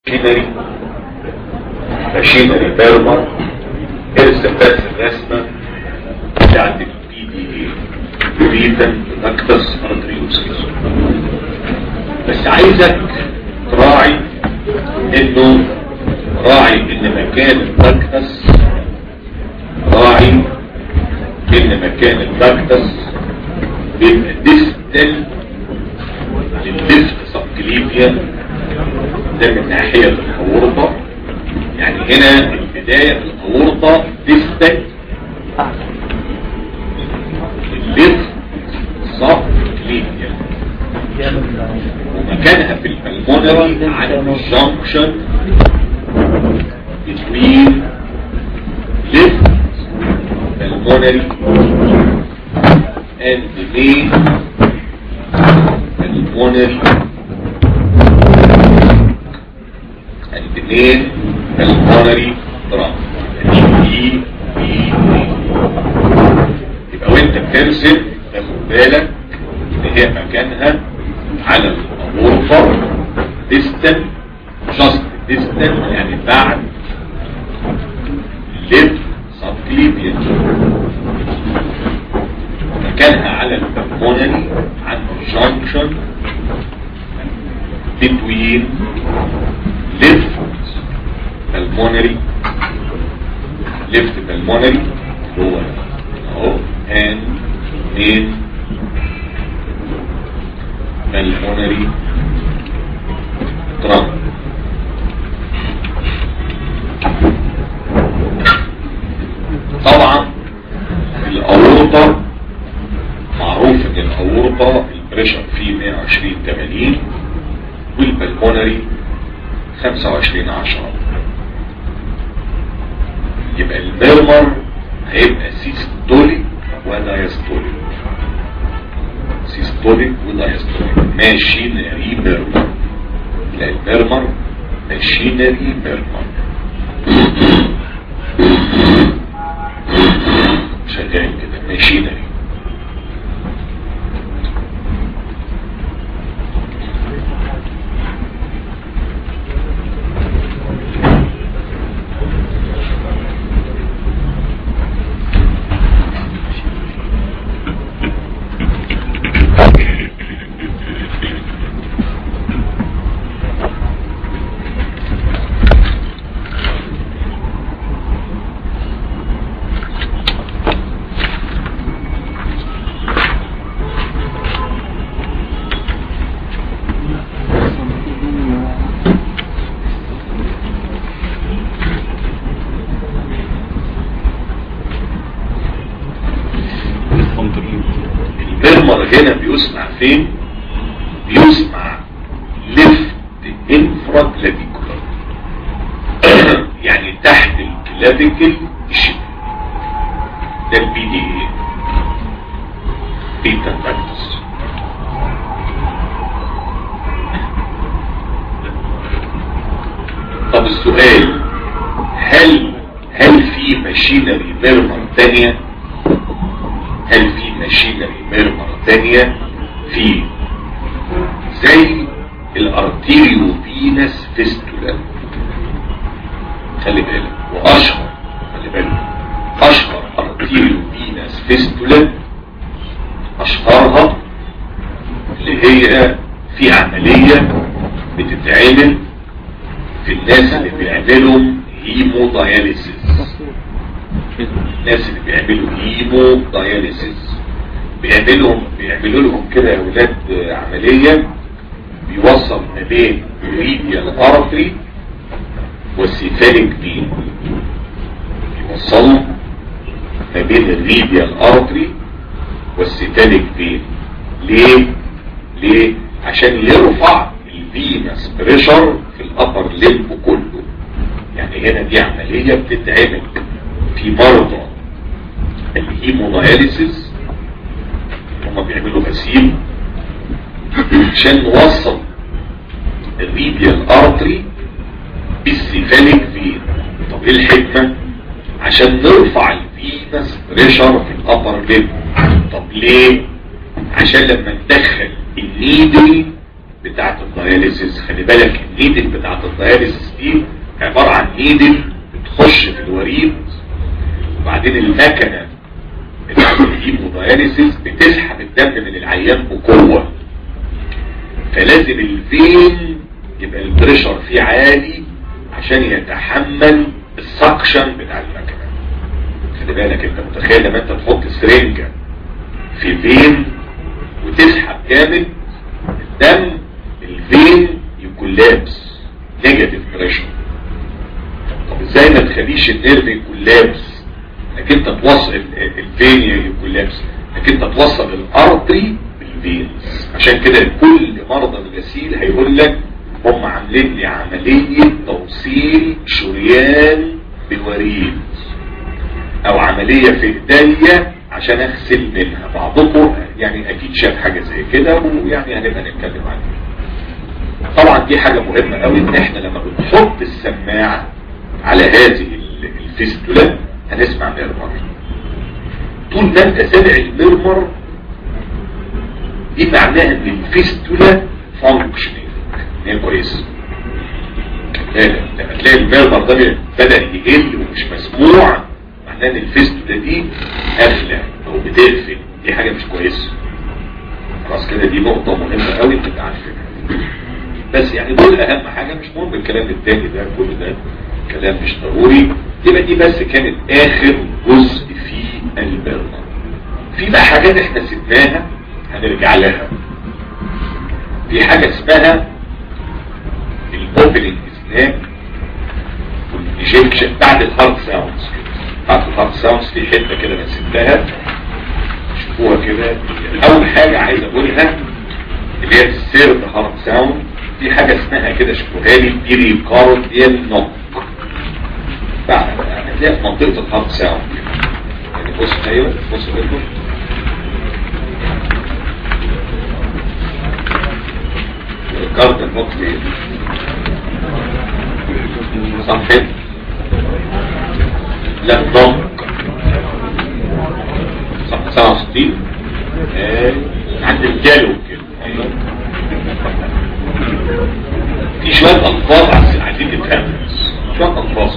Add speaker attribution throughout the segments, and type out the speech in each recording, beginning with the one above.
Speaker 1: ماشينري ماشينري بيرمر ارسم بس الرسمة بتاعت البي دي اي بريتن نكتس ارتريوسيس بس عايزك تراعي انه راعي ان مكان النكتس راعي ان مكان النكتس بيبقى ديستل للليفت سبكليفيا ده من ناحية الأورطة يعني هنا البداية الأورطة ديستل الليفت سبكليفيا ومكانها في البلمونري على الجنكشن between left pulmonary and the main pulmonary and the main pulmonary drum يعني دي دي يبقى وانت بترسم تاخد بالك ان هي مكانها على الغرفة distant just distant يعني بعد left subclavian مكانها على البلمونري عند junction between left pulmonary left pulmonary هو اهو and main pulmonary drum طبعا الاورطة معروف ان الاورطة البريشر فيه 120 80 والبلمونري 25 10 يبقى الميرمر هيبقى سيستوليك ودايستوليك سيستوليك ودايستوليك ماشينري ميرمر لا الميرمر ماشينري ميرمر شغال كده ماشينري المرمر هنا بيسمع فين بيسمع ليفت انفرا كلافيكولار يعني تحت الكلافيكل الشمال ده البي دي اي بيتا باكتس طب السؤال هل هل في ماشينري ميرمر تانية هل في ماشينري ميرمر تانية في زي الارتيريو فينس فيستولا خلي بالك واشهر خلي بالك اشهر ارتيريو فينس فيستولا اشهرها اللي هي في عملية بتتعمل في الناس اللي بيعملوا هيمو داياليسيس الناس اللي بيعملوا هيمو داياليسيس بيعملوا بيعملوا لهم كده يا ولاد عملية بيوصل ما بين الريديال ارتري والسيفاليك فين بيوصلوا ما بين الريديال ارتري والسيفاليك فين ليه ليه عشان يرفع الفينس بريشر في الابر ليمب كله يعني هنا دي عملية بتتعمل في مرضى الهيموداياليسيس هما بيعملوا غسيل عشان نوصل الريديال ارتري بالسيفاليك فين طب ايه الحكمة عشان نرفع الفينس بريشر في الابر ليب طب ليه عشان لما ندخل النيدل بتاعت الدياليسيس خلي بالك النيدل بتاعت الدياليسيس دي عبارة عن نيدل بتخش في الوريد وبعدين المكنة بتاعت الهيمودياليسيس بتسحب الدم من العيان بقوة فلازم الفين يبقى البريشر فيه عالي عشان يتحمل السكشن بتاع المكنة خلي بالك انت متخيل لما انت تحط سرنجة في فين وتسحب جامد الدم الفين يكون لابس نيجاتيف بريشر طب ازاي ما تخليش النيرف يكون لابس انك انت توصل الفين يكون لابس انك انت توصل الارتري بالفينز عشان كده كل مرضى الغسيل هيقول لك هم عاملين لي عملية توصيل شريان بوريد او عملية في ايديا عشان اغسل منها بعضكم يعني اكيد شاف حاجة زي كده ويعني هنبقى نتكلم عنها طبعا دي حاجة مهمة قوي ان احنا لما بنحط السماعة على هذه الفيستولا هنسمع ميرمر طول ما انت سامع الميرمر دي معناها ان الفيستولا فانكشنينج ان هي كويسه لما تلاقي الميرمر ده بدأ يقل ومش مسموع معناه ان الفيستولا دي قافله او بتقفل دي حاجه مش كويسه خلاص كده دي نقطه مهمه قوي تبقى عارفينها بس يعني دول اهم حاجه مش مهم الكلام التاني ده كل ده كلام مش ضروري يبقى دي بس كانت اخر جزء في البرنامج في بقى حاجات احنا سبناها هنرجع لها في حاجة اسمها الاوبننج سناب والايجيكشن بعد الهارد ساوندز بعد الهارد ساوندز في حتة كده انا سبتها شوفوها كده اول حاجة عايز اقولها اللي هي السيرد هارد ساوند في حاجة اسمها كده شوفوها لي بيريكارديال نوك بعد هتلاقي في منطقة الهارد ساوند يعني بص ايوه بص لكم الكارد النوك دي صفحة لا ضمك صفحة 67 عند الجالو كده ايوه في شوية ألفاظ عايزين تفهموا شوية ألفاظ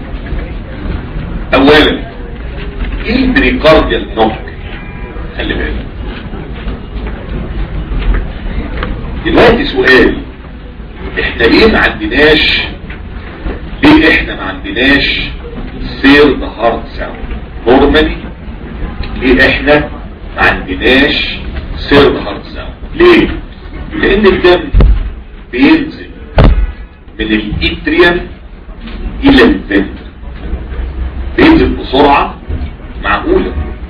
Speaker 1: أولا إيه البريكارديال نوك خلي بالك دلوقتي سؤال احنا ليه ما عندناش ليه احنا ما عندناش سير ذا هارت ساوند نورمالي ليه احنا ما عندناش سير ذا هارت ساوند ليه لان الدم بينزل من الاتريم الى الفنتر بينزل بسرعة معقولة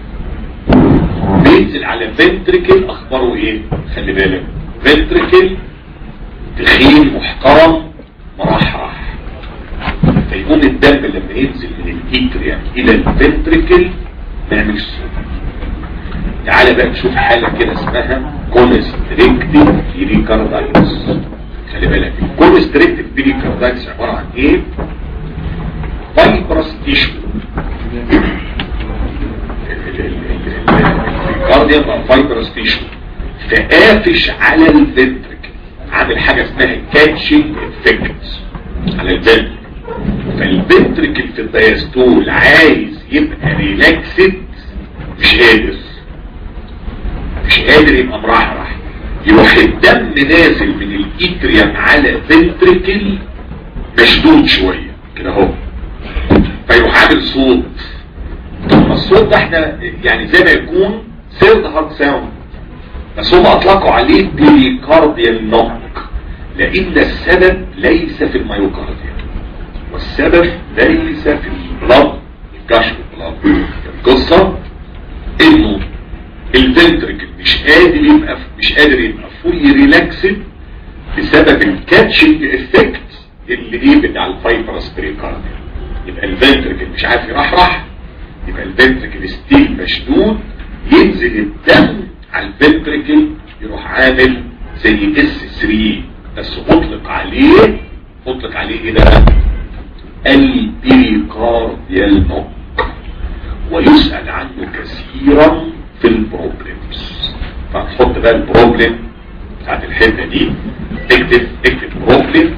Speaker 1: بينزل على فنتركل اخباره ايه خلي بالك فنتركل تخين محترم مرحرح فيقوم الدم لما ينزل من الاتريم الى الفنتركل ما يعملش صوت تعالى بقى نشوف حالة كده اسمها كونستريكتيف بيريكاردايتس خلي بالك الكونستريكتيف بيريكاردايتس عبارة عن ايه فايبرس تيشو الكارديان بقى فايبرس تيشو فقافش على الفنتركل عامل حاجة اسمها كاتشنج افكت على الفنتركل فالفنتركل في الدايستول عايز يبقى ريلاكسد مش قادر مش قادر يبقى مرحرح يروح الدم نازل من الاتريم على فنتركل مشدود شوية كده اهو فيروح عامل صوت طب الصوت ده احنا يعني زي ما يكون سيرد هارد ساوند بس هم اطلقوا عليه بيريكارديال نوك لان السبب ليس في الميوكارديا والسبب ليس في البلد الكشف البلد القصة انه الفنتركل مش قادر يبقى مش قادر يبقى فولي ريلاكسد بسبب الكاتشنج افكت اللي ايه بتاع الفايبرس بريكارديا يبقى الفنتركل مش عارف يرحرح يبقى الفنتركل ستيل مشدود ينزل الدم على الفنتركل يروح عامل زي اس 3 بس اطلق عليه اطلق عليه ايه ده البيريكارديال نوك ويسأل عنه كثيرا في البروبلمز فهتحط بقى البروبلم بتاعت الحته دي تكتب تكتب بروبلم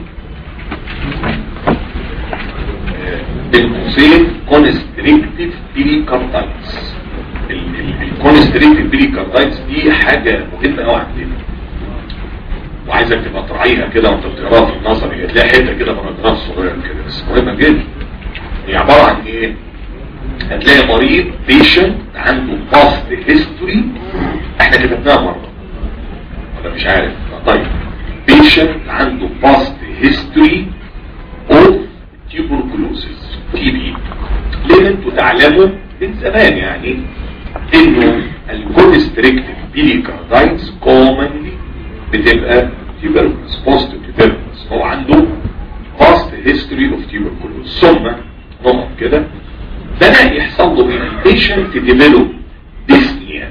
Speaker 1: بين قوسين كونستريكتيف بيريكاردايتس الكونستريكتيف بيريكاردايتس دي حاجه مهمه قوي عندنا وعايزك تبقى تراعيها كده وانت بتقراها في النظري هتلاقي حته كده باراجراف صغير كده بس مهمه جدا هي عباره عن ايه؟ هتلاقي مريض بيشنت عنده باست هيستوري احنا كتبناها مره ولا مش عارف طيب بيشنت عنده باست هيستوري اوف تيوبركلوسيس تي بي ليه انتوا تعلموا من زمان يعني انه الكونستريكتيف بيليكاردايتس كومنلي بتبقى تيوبركلوس بوست تيوبركلوس هو عنده باست هيستوري اوف تيوبركلوس ثم نقط كده بدأ يحصل له من البيشنت ديفلوب ديسنيا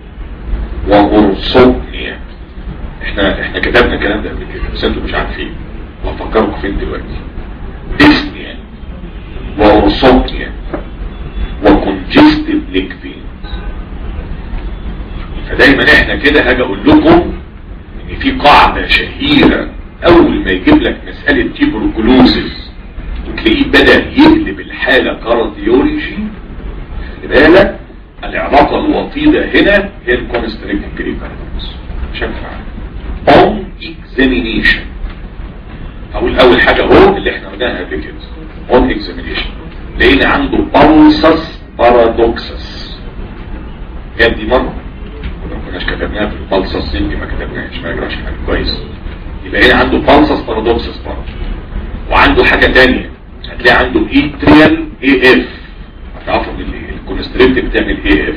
Speaker 1: وغرصوبنيا احنا احنا كتبنا الكلام ده قبل كده بس انتوا مش عارفين وافكركم فين دلوقتي ديسنيا وغرصوبنيا وكونجستيف ليك فينز فدايما احنا كده هاجي اقول لكم ان في قاعدة شهيرة اول ما يجيب لك مسألة تيبروكلوزيس وتلاقيه بدأ يقلب الحالة كارديولوجي خلي بالك العلاقة الوطيدة هنا هي الكونستريكتيف بريكاردوس بشكل عام اون اكزامينيشن اقول اول حاجة هو اللي احنا قلناها قبل كده اون اكزامينيشن لقينا عنده بالسس بارادوكسس جت دي مرة ما كناش كتبناها في البالسس يمكن ما كتبناهاش ما يجراش حاجة كويس يبقى هنا عنده بالسس بارادوكسس برضه وعنده حاجة تانية هتلاقي عنده اتريال اي اف هتعرفوا ان الكونستريكت بتعمل اي اف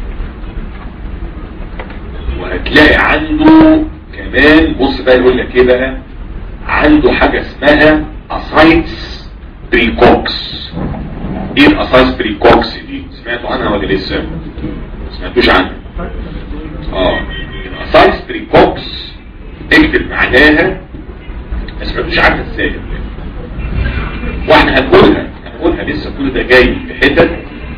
Speaker 1: وهتلاقي عنده كمان بص بقى يقول لك ايه بقى عنده حاجة اسمها اسايتس بريكوكس ايه الاسايتس بريكوكس دي سمعتوا عنها ولا لسه ما سمعتوش عنها اه الاسايتس بريكوكس اكتب معناها ما سمعتوش عنها ازاي واحنا هنقولها هنقولها لسه كل ده جاي في حتت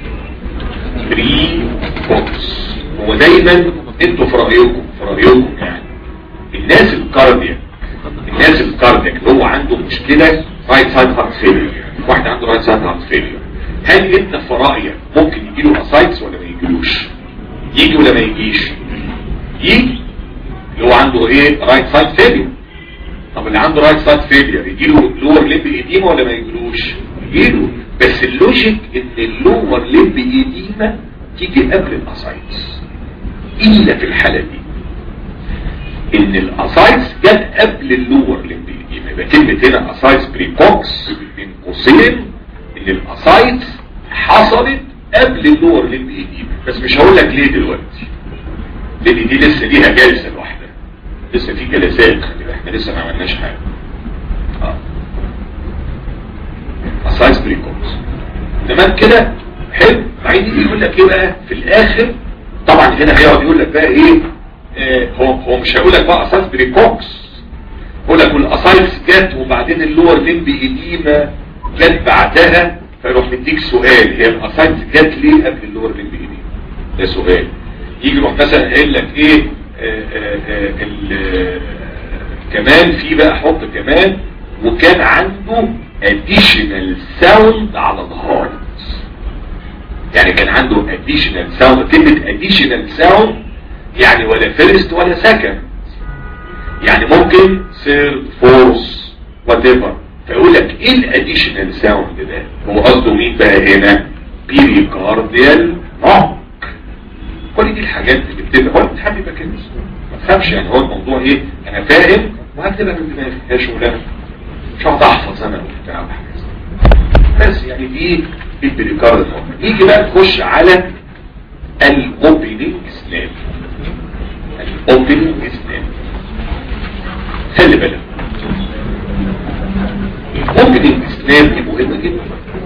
Speaker 1: بري بوكس هو دايما انتوا في رايكم في رايكم يعني الناس الكاردياك الناس الكاردياك اللي هو عنده مشكله رايت سايد هارت فيلير واحد عنده رايت سايد هارت فيلير هل انت في رايك ممكن يجي له اسايتس ولا ما يجيلوش يجي ولا ما يجيش يجي اللي هو عنده ايه رايت سايد فيلير طب اللي عنده رايت سايد فيلير يجي له لور ليمب ايديما ولا ما يجيلوش يجي له بس اللوجيك ان اللور ليمب ايديما تيجي قبل الاسايتس الا في الحالة دي ان الاسايتس جت قبل اللور ليمب ايديما يبقى كلمة هنا اسايتس بريكوكس بين قوسين ان الاسايتس حصلت قبل اللور ليمب ايديما بس مش هقول لك ليه دلوقتي لان دي لسه ليها جلسة لوحدها لسه في جلسات احنا لسه ما عملناش حاجة اه اسايز بريكوكس تمام كده حلو بعدين يجي يقول لك ايه بقى في الاخر طبعا هنا هيقعد يقول لك بقى ايه آه هو هو مش هيقول لك بقى اسايز بريكوكس يقول لك والاسايز جت وبعدين اللور ليمب ايديما جت بعدها فيروح مديك سؤال هي الاسايز جت ليه قبل اللور ليمب ايديما ده سؤال يجي يروح مثلا قايل لك ايه آآ آآ كمان في بقى حط كمان وكان عنده additional sound على الهارت يعني كان عنده additional sound كلمة additional sound يعني ولا first ولا second يعني ممكن third fourth whatever فيقول لك ايه الاديشنال ساوند ده هو قصده مين بقى هنا بيريكارديال نوك كل دي الحاجات اللي بتبقى هو الامتحان بيبقى كده ما تخافش يعني هو الموضوع ايه انا فاهم وهكتبها من دماغي هي شغلانه مش هقعد احفظ انا وبتاع بس يعني دي البريكارد نيجي بقى نخش على الاوبننج سناب الاوبننج سناب خلي بالك الاوبننج سناب دي مهمه جدا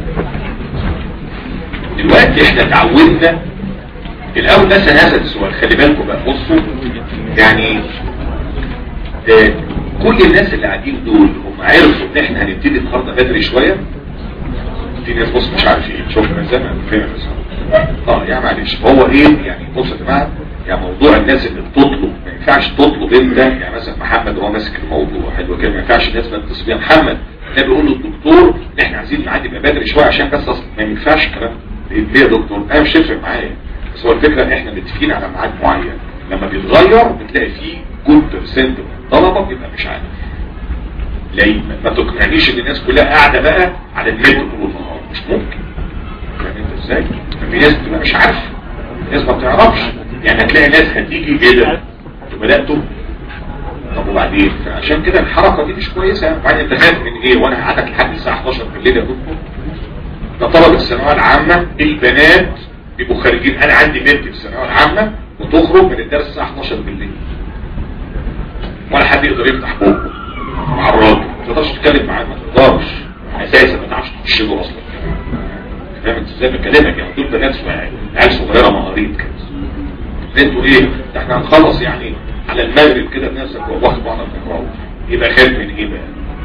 Speaker 1: دلوقتي احنا اتعودنا الاول ناس هذا السؤال خلي بالكم بقى بصوا يعني آه كل الناس اللي قاعدين دول هم عرفوا ان احنا هنبتدي النهارده بدري شويه في ناس بص مش عارف ايه شوف من زمان فين اه يعني معلش هو ايه يعني بص يا جماعه يعني موضوع الناس اللي بتطلب ما ينفعش تطلب انت يعني مثلا محمد هو ماسك الموضوع حلو كده ما ينفعش الناس ما تتصل بيها محمد ده بيقول له الدكتور ان احنا عايزين نعدي يبقى بدري شويه عشان بس أصل ما ينفعش الكلام ده. ليه يا دكتور انا مش هيفرق معايا بس هو الفكره ان احنا متفقين على ميعاد معين لما بيتغير بتلاقي فيه جود بيرسنت من الطلبه بيبقى مش عارف ليه ما تقنعنيش ان الناس كلها قاعده بقى على النت طول النهار مش ممكن فاهم انت ازاي؟ في ناس بتبقى مش عارفه ناس ما بتعرفش يعني هتلاقي ناس هتيجي كده انتوا بداتوا طب وبعدين فعشان كده الحركه دي مش كويسه وبعدين انت خايف من ايه وانا هقعدك لحد الساعه 11 بالليل يا دكتور ده طلب الثانويه العامه البنات بيبقوا خارجين انا عندي بنت في الثانويه العامه وتخرج من الدرس الساعه 12 بالليل ولا حد يقدر يفتح بوقه مع الراجل ما تقدرش تتكلم معاه ما تقدرش اساسا ما تعرفش تخش له اصلا فاهم انت ازاي بكلمك يعني دول بنات عيال صغيره مهاريت كده انتوا ايه ده احنا هنخلص يعني على المغرب كده بنفسك واخد بعضنا بنقراه يبقى خايف من ايه بقى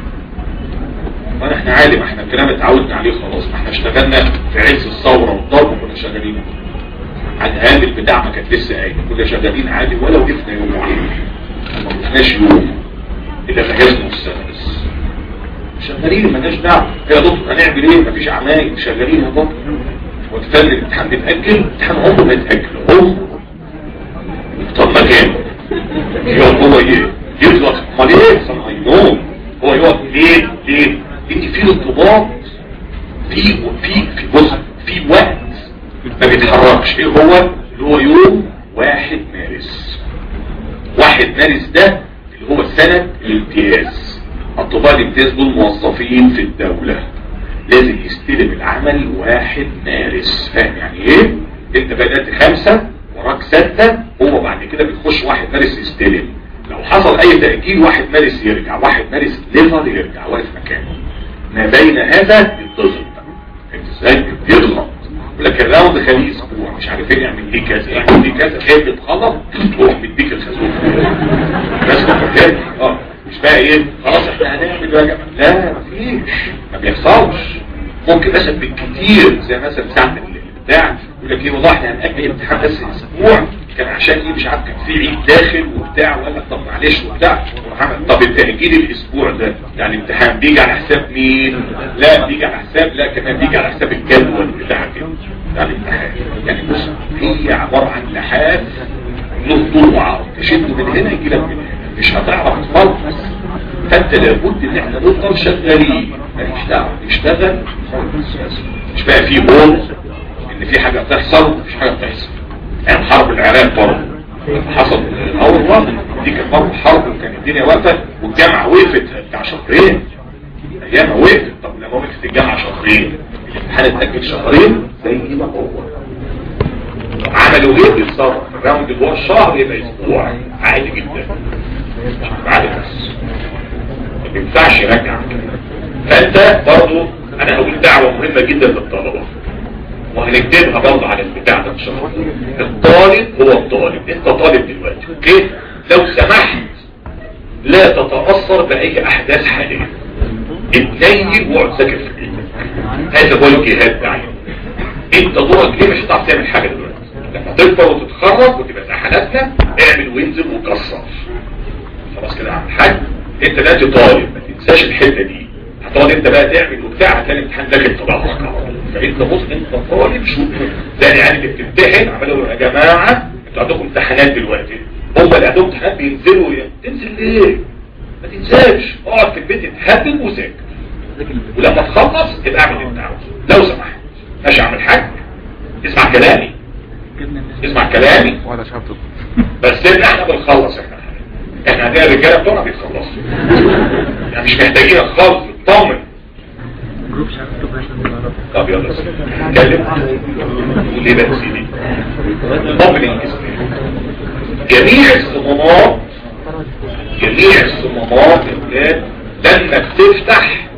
Speaker 1: ما احنا عادي ما احنا الكلام اتعودنا عليه خلاص ما احنا اشتغلنا في عز الثوره والضرب وكنا شغالين عن هذا البتاع ما كانت لسه قايله كنا شغالين عادي ولا وقفنا يوم واحد ما وقفناش يوم الا جهزنا السادس شغالين مالناش دعوه يا دكتور هنعمل ايه مفيش عمايل شغالين يا دكتور وتفنن الامتحان بيتاجل الامتحان عمره ما يتاجل عمره طب ما كان يقعد هو ايه يطلق امال ايه صنع النوم هو يقعد ليه ليه لان في ارتباط في في في بص في وقت ما بيتحركش ايه هو اللي هو يوم واحد مارس واحد مارس ده اللي هو سنة الامتياز الطباء الامتياز دول موظفين في الدولة لازم يستلم العمل واحد مارس فاهم يعني ايه انت بدأت خمسة وراك ستة هو بعد كده بيخش واحد مارس يستلم لو حصل اي تأجيل واحد مارس يرجع واحد مارس ليفر يرجع واقف مكانه ما بين هذا يتضغط انت ازاي يضغط يقول لك الراوند خليه اسبوع مش عارف ايه يعمل ايه كذا يعمل ايه كذا خايف يتخلص تروح مديك الخازوق بس ما اه مش بقى ايه خلاص احنا هنعمل بقى لا مفيش ما بيحصلش ممكن مثلا بالكتير زي مثلا ساعه بتاع يقول لك ايه والله احنا هنأجل الامتحان بس اسبوع كان عشان ايه مش عارف كان في عيد داخل وبتاع وقال لك طب معلش وبتاع طب التأجيل الاسبوع ده يعني الامتحان بيجي على حساب مين لا بيجي على حساب لا كمان بيجي على حساب الجدول بتاعك بتاع الامتحان يعني بص هي عبارة عن لحاف له طول وعرض تشد من هنا يجي لك من هنا مش هتعرف تخلص فانت لابد ان احنا نفضل شغالين ماليش دعوه نشتغل مش بقى في بول ان في حاجه بتحصل مفيش حاجه بتحصل يعني حرب العراق برضه حصل اه والله دي كانت برضه حرب وكان الدنيا واقفه والجامعه وقفت بتاع شهرين ايامها وقفت طب لما وقفت الجامعه شهرين الامتحان اتاجل شهرين زي ما هو عملوا ايه بالظبط الراوند اللي هو الشهر يبقى اسبوع عادي جدا عادي بس ما بينفعش يرجع فانت برضه انا هقول دعوه مهمه جدا للطلبه وهنكتبها برضه على البتاع ده ان شاء الله الطالب هو الطالب انت طالب دلوقتي اوكي لو سمحت لا تتأثر بأي أحداث حالية اتنين واقعد ذاكر في بيتك هذا هو الجهاد بتاعي انت دورك ايه مش هتعرف تعمل حاجة دلوقتي لما تكبر وتتخرج وتبقى زي حالاتنا اعمل وانزل وكسر خلاص كده عامل حاجة انت دلوقتي طالب ما تنساش الحتة دي هتقعد انت بقى تعمل وبتاع هتلاقي الامتحان داخل طبعا فانت بص انت طالب شو ده يعني بتمتحن عملوا يا جماعه انتوا عندكم امتحانات دلوقتي هم اللي عندهم امتحانات بينزلوا يعني. تنزل ليه؟ ما تنساش اقعد في البيت اتهدم وذاكر ولما تخلص ابقى اعمل اللي انت عاوزه لو سمحت ماشي اعمل حاجه اسمع كلامي اسمع كلامي
Speaker 2: ولا شرط
Speaker 1: بس ان احنا بنخلص احنا احنا عندنا الرجاله بتوعنا بيخلصوا يعني مش محتاجين خالص اطمن
Speaker 2: جروب شرط
Speaker 1: طب يلا اتكلم قول ليه بقى سيدي اطمن جميع الصمامات جميع الصمامات يا ولاد لما بتفتح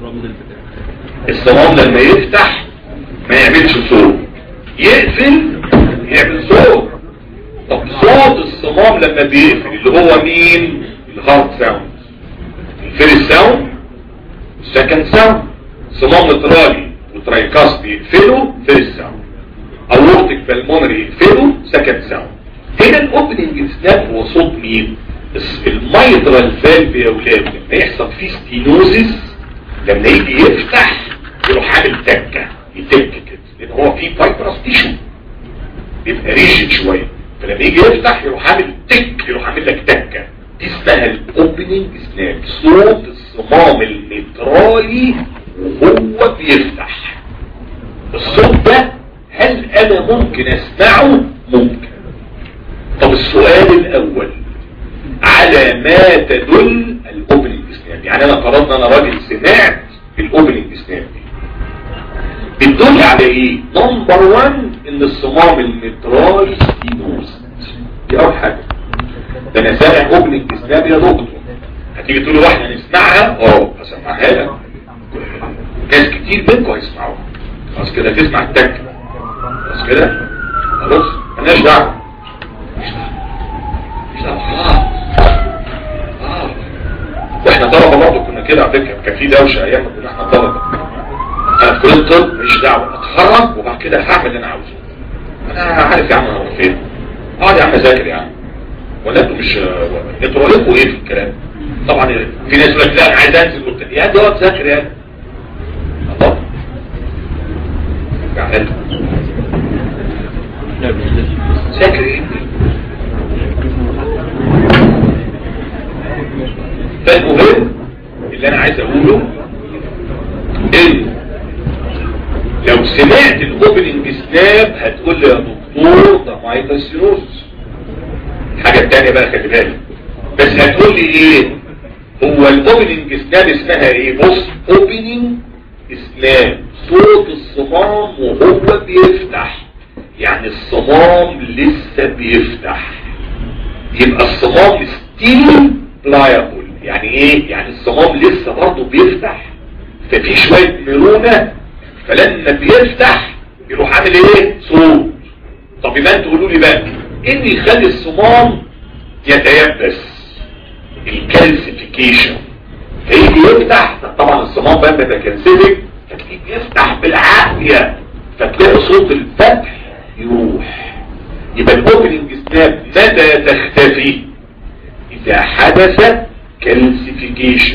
Speaker 1: الصمام لما يفتح ما يعملش صوت يقفل يعمل صوت طب صوت الصمام لما بيقفل اللي هو مين الهارد ساوند الفيرست ساوند السكند ساوند صمام مترالي وترايكاست بيقفلوا فيرست ساوند اورتك بالمونري يقفلوا سكند ساوند هنا الاوبننج سناب هو صوت مين الميترال فالف يا اولاد لما يحصل فيه ستينوزيس لما يجي يفتح يروح عامل تكه يتك كده لان هو فيه فايبرس تيشو بيبقى ريجيد شويه فلما يجي يفتح يروح عامل تك يروح عامل لك تكه دي اسمها الاوبننج سناب صوت الصمام المترالي وهو بيفتح الصوت ده هل انا ممكن اسمعه ممكن طب السؤال الاول على ما تدل الاوبننج سناب يعني انا فرضنا انا راجل سمعت الاوبننج سناب دي بتدل على ايه نمبر 1 ان الصمام المترالي ستينوز دي اول حاجه ده انا سامع اوبننج سناب يا دكتور هتيجي تقول لي واحده نسمعها اه هسمعها لك ناس كتير منكم هيسمعوها خلاص كده تسمع التك خلاص كده خلاص مالناش دعوه مش دعوه مش دعوه خلاص اه واحنا طلبه برضه كنا كده على فكره كان في دوشه ايام ما كنا احنا طلبه انا في كليه الطب ماليش دعوه اتخرج وبعد كده هعمل اللي انا عاوزه انا عارف يا عم انا فين اقعد يا عم ذاكر يا عم ولا انتوا مش انتوا رايكم ايه في الكلام طبعا في ناس يقول لك لا انا عايز انزل قلت يا دي اقعد ذاكر يا الله يعني ذاكر ايه فالمهم اللي انا عايز اقوله ان لو سمعت الاوبننج سناب هتقول لي يا دكتور ده مايكروسيروس الحاجة التانية بقى خلي بالك بس هتقول لي ايه هو الاوبننج سناب اسمها ايه بص اوبننج سناب صوت الصمام وهو بيفتح يعني الصمام لسه بيفتح يبقى الصمام ستيل بلايبل يعني ايه يعني الصمام لسه برضه بيفتح ففي شوية مرونة فلما بيفتح يروح عامل ايه صوت طب يبقى انتوا قولوا لي بقى ايه اللي يخلي الصمام يتيبس الكالسيفيكيشن هيجي يفتح طبعا الصمام بقى متكالسيفيك فتلاقيه بيفتح بالعافية فتلاقي صوت الفتح يروح يبقى الاوبننج سناب متى تختفي اذا حدث كالسيفيكيشن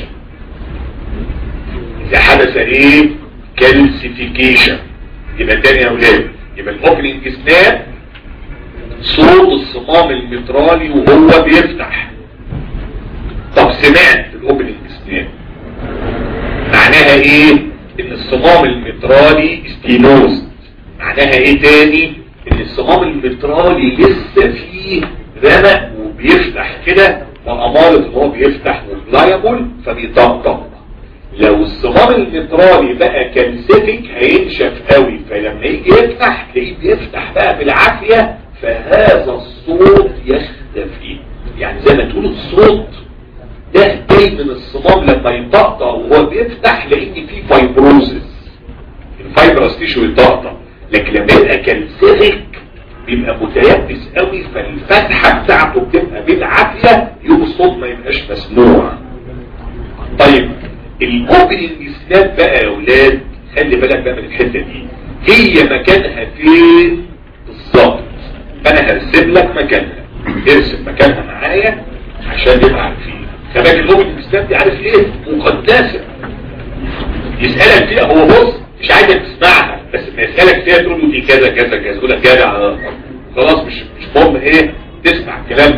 Speaker 1: اذا حدث ايه كالسيفيكيشن يبقى تاني يا اولاد يبقى الاوبننج سناب صوت الصمام المترالي وهو بيفتح طب سمعت الاوبننج سناب معناها ايه ان الصمام المترالي ستينوز معناها ايه تاني ان الصمام المترالي لسه فيه رمق وبيفتح كده وامارة ان هو بيفتح وبلايبل فبيطبطب لو الصمام المترالي بقى كالسيفيك هينشف قوي فلما يجي يفتح تلاقيه بيفتح بقى بالعافية فهذا الصوت يختفي يعني زي ما تقول الصوت ده جاي من الصمام لما يطقطق وهو بيفتح لان فيه فايبروزس الفايبرس تيشو يطقطق لكن لما يبقى كالسيفيك بيبقى متيبس قوي فالفتحة بتاعته بتبقى بالعافية يوم الصوت ما يبقاش مسموع طيب الاوبننج سناب بقى يا اولاد خلي بالك بقى من الحته دي هي مكانها فين بالظبط فانا هرسم لك مكانها ارسم مكانها معايا عشان نبقى عارفين كمان الاوبننج سناب دي عارف ايه مقدسه يسالك فيها هو بص مش عايزك تسمعها بس لما يسالك فيها تقول له دي كذا كذا كذا يقول لك جدع خلاص مش مش مهم ايه تسمع كلام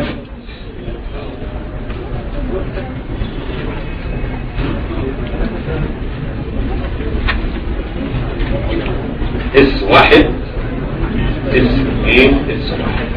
Speaker 1: اس واحد اس اثنين اس واحد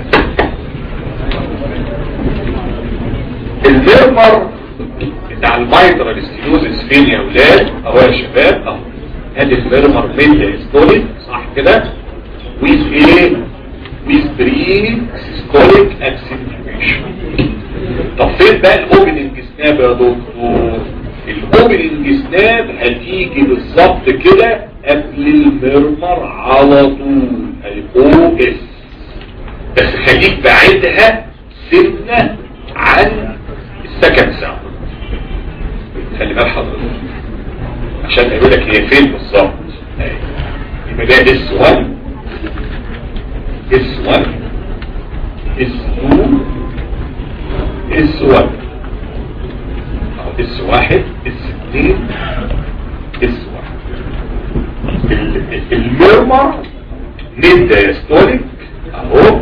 Speaker 1: الميرمر بتاع المايترال ستينوزس فين يا اولاد اهو يا شباب اهو ادي الميرمر ميديا سكوليك صح كده ويز ايه ويز بري سيستوليك اكسنتويشن طب فين بقى الاوبننج سناب يا دكتور الاوبننج سناب هتيجي بالظبط كده قبل المرمر على طول الاو اس بس خليك بعيدها سنة عن السكند ساوند خلي بال حضرتك عشان اقول لك هي فين بالظبط يبقى ده اس 1 اس 1 اس 2 اس 1 اهو اس 1 اس 2 اس 1 الميرمر ميد دايستوليك اهو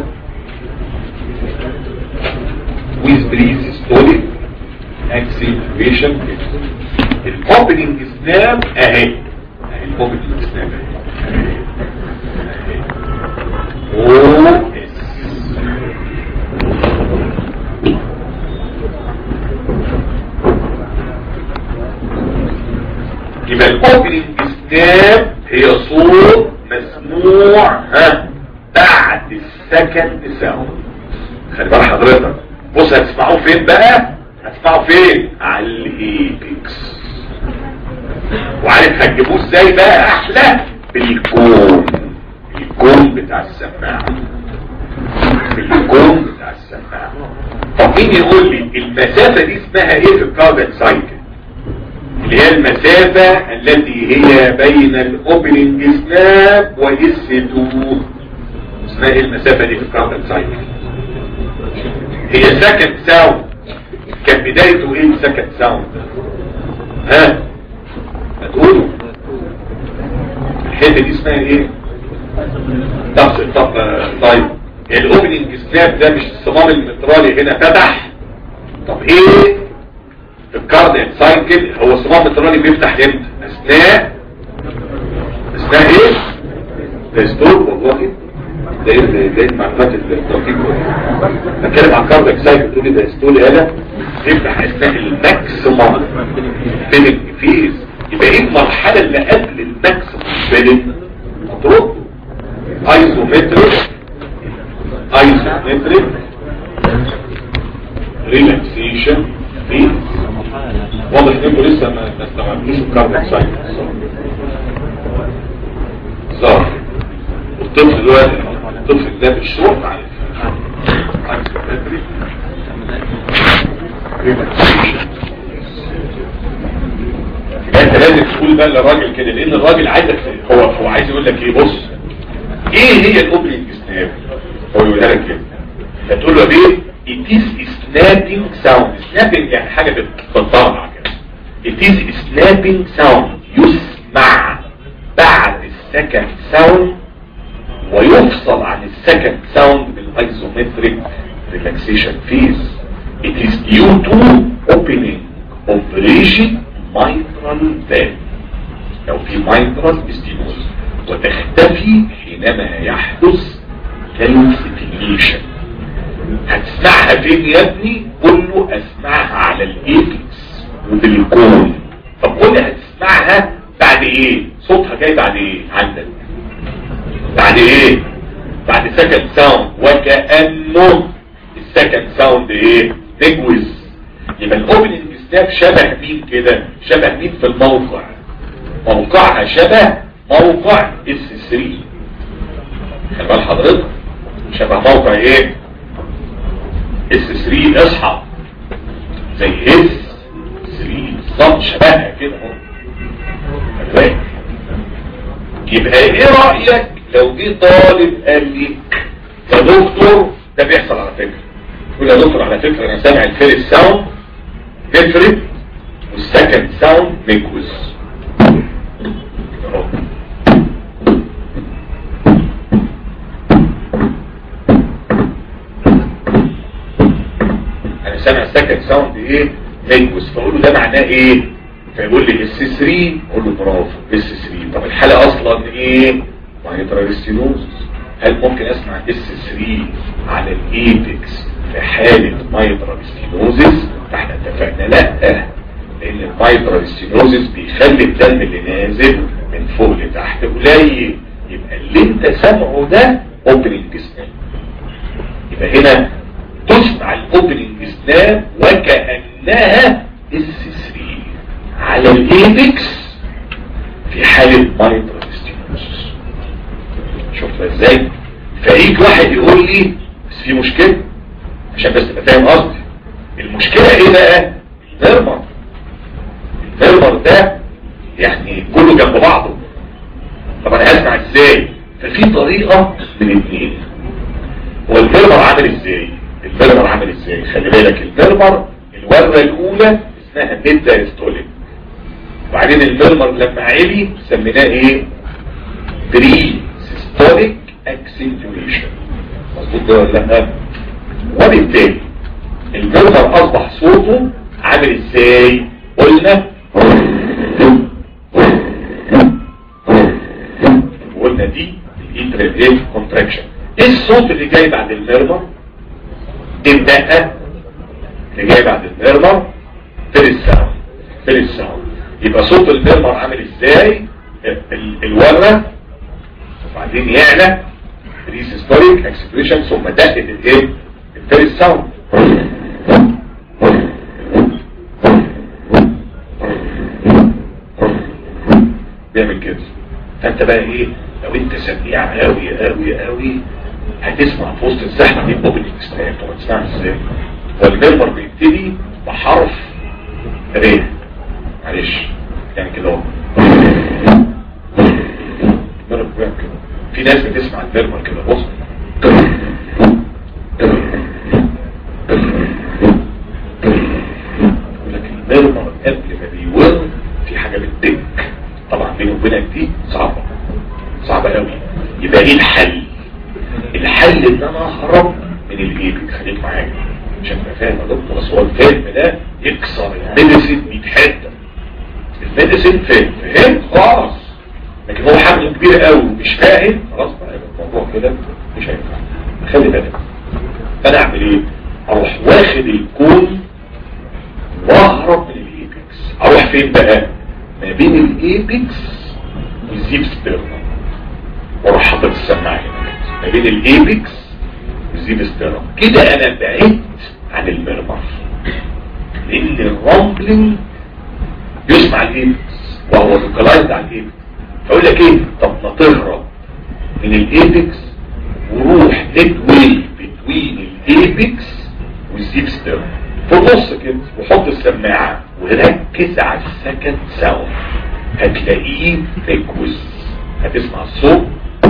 Speaker 1: with breeze systolic accentuation الاوبننج سناب اهي اهي الاوبننج سناب اهي او اس يبقى الاوبننج سناب هي صوت مسموع ها بعد السكند ساوند خلي بال حضرتك بص هتسمعوه فين بقى هتسمعوه فين على الايبكس وعارف هتجيبوه ازاي بقى احلى بالكون الكون بتاع السماعه الكون بتاع السماعه طب مين يقول لي المسافه دي اسمها ايه في الكاردياك سايكل اللي هي المسافة التي هي بين الاوبننج سناب واس 2 اسمها ايه المسافة دي في الكاردياك سايكل هي سكند ساوند كان بدايته ايه سكند ساوند ها ما تقولوا الحته دي اسمها ايه طب طب طيب الاوبننج سناب ده مش الصمام المترالي هنا فتح طب ايه في الكاردياك سايكل هو الصمام المترالي بيفتح امتى اثناء اثناء ايه دستور والله ده ايه ده ايه المعلومات الدقيقه بتكلم عن كاردياك سايكل تقول لي ده ستول اله يفتح اثناء الماكسيمم فيلنج فيز يبقى ايه المرحله اللي قبل الماكسيمم فيلنج هترد ايزومتريك ايزومتريك ريلاكسيشن فيز واضح ان انتوا لسه ما ما استوعبتوش الكاردياك سايكل صح الطفل دلوقتي الطفل ده بالشرط عارف انت لازم تقول بقى للراجل كده لان الراجل عايزك هو هو عايز يقول لك ايه بص ايه هي الاوبننج سناب هو يقولها لك كده فتقول له ايه it is snapping sound snapping يعني حاجه بتطلع كده it is snapping sound يسمع بعد السكند ساوند ويفصل عن السكند ساوند بالايزومتريك ريلاكسيشن فيز it is due to opening of rigid mitral valve لو في mitral stenosis وتختفي حينما يحدث calcification هتسمعها فين يا ابني قول له اسمعها على الايبكس وبالكون طب قول لي هتسمعها بعد ايه صوتها جاي بعد ايه عندك بعد ايه بعد سكند ساوند وكأنه السكند ساوند ايه نجوز يبقى الاوبننج سناب شبه مين كده شبه مين في الموقع موقعها شبه موقع اس 3 خلي بال حضرتك شبه موقع ايه اس 3 اصحى زي اس 3 بالظبط شبهها كده اهو يبقى ايه رأيك لو جه طالب قال لي يا دكتور ده بيحصل على فكرة يقول يا دكتور على فكرة انا سامع الفيرست ساوند ديفرنت والسكند ساوند ميكوز انا سامع السكند ساوند ايه ميكوز فاقول له ده معناه ايه فيقول لي اس 3 اقول له برافو اس 3 طب الحالة اصلا ايه مايترال ستينوزس هل ممكن اسمع اس 3 على الايبكس في حالة مايترال ستينوزس احنا اتفقنا لا لان المايترال ستينوزس بيخلي الدم اللي نازل من فوق لتحت قليل يبقى اللي انت سامعه ده اوبننج سناب يبقى هنا تسمع الاوبننج سناب وكأنها اس 3 على الايبكس في حالة مايترال ستينوزس شوف ازاي فيجي واحد يقول لي بس في مشكلة عشان بس تبقى فاهم قصدي المشكلة ايه بقى الميرمر الميرمر ده يعني كله جنب بعضه طب انا هسمع ازاي ففي طريقة من اتنين هو المرمر عامل ازاي المرمر عامل ازاي خلي بالك المرمر الورة الاولى اسمها ميدا ستوليك وبعدين المرمر لما عالي سميناه ايه بري سيستوليك اكسنتويشن مظبوط ده ولا لا وبالتالي المرمر اصبح صوته عامل ازاي قلنا قلنا دي الانترفيت كونتراكشن ايه الصوت اللي جاي بعد المرمر دي الدقه اللي جاي بعد المرمر فيرست ساوند فيرست ساوند يبقى صوت المرمر عامل ازاي ال- الوره وبعدين يعلى ريسيستوريك اكسبريشن ثم دقه الايه الفيرست ساوند بيعمل كده فانت بقى ايه لو انت سميع قوي قوي قوي هتسمع في وسط الزحمه دي اوبننج ستايل طب تسمع ازاي والمرمر بيبتدي بحرف ر معلش يعني كده اهو المرمر بيعمل كده في ناس بتسمع المرمر كده بص لكن المرمر قبل ما بيور في حاجه بتدك طبعا بيني وبينك دي صعبه صعبه قوي يبقى ايه الحل الحل ان انا اهرب من الايبك خليك معايا عشان تبقى فاهم يا دكتور بس هو الفهم ده يكسر الميديسين 100 حته الميديسين فاهم فهم خلاص لكن هو حمل كبير قوي ومش فاهم خلاص بقى يبقى الموضوع كده مش هينفع خلي بالك فانا اعمل ايه اروح واخد الكون واهرب من الايبكس اروح فين بقى ما بين الايبكس والزيب ستيرنم واروح حاطط السماعه هنا ما بين الايبكس والزيب ستيرنم كده انا بعدت عن المرمر لان الرامبلينج يسمع الايبكس وهو لوكالايزد على الايبكس فاقول لك ايه طب ما تهرب من الايبكس وروح ميدوي بتوين الايبكس والزيب ستيرنم في النص كده وحط السماعه وركز على السكند ساوند هتلاقيه ريكوز هتسمع الصوت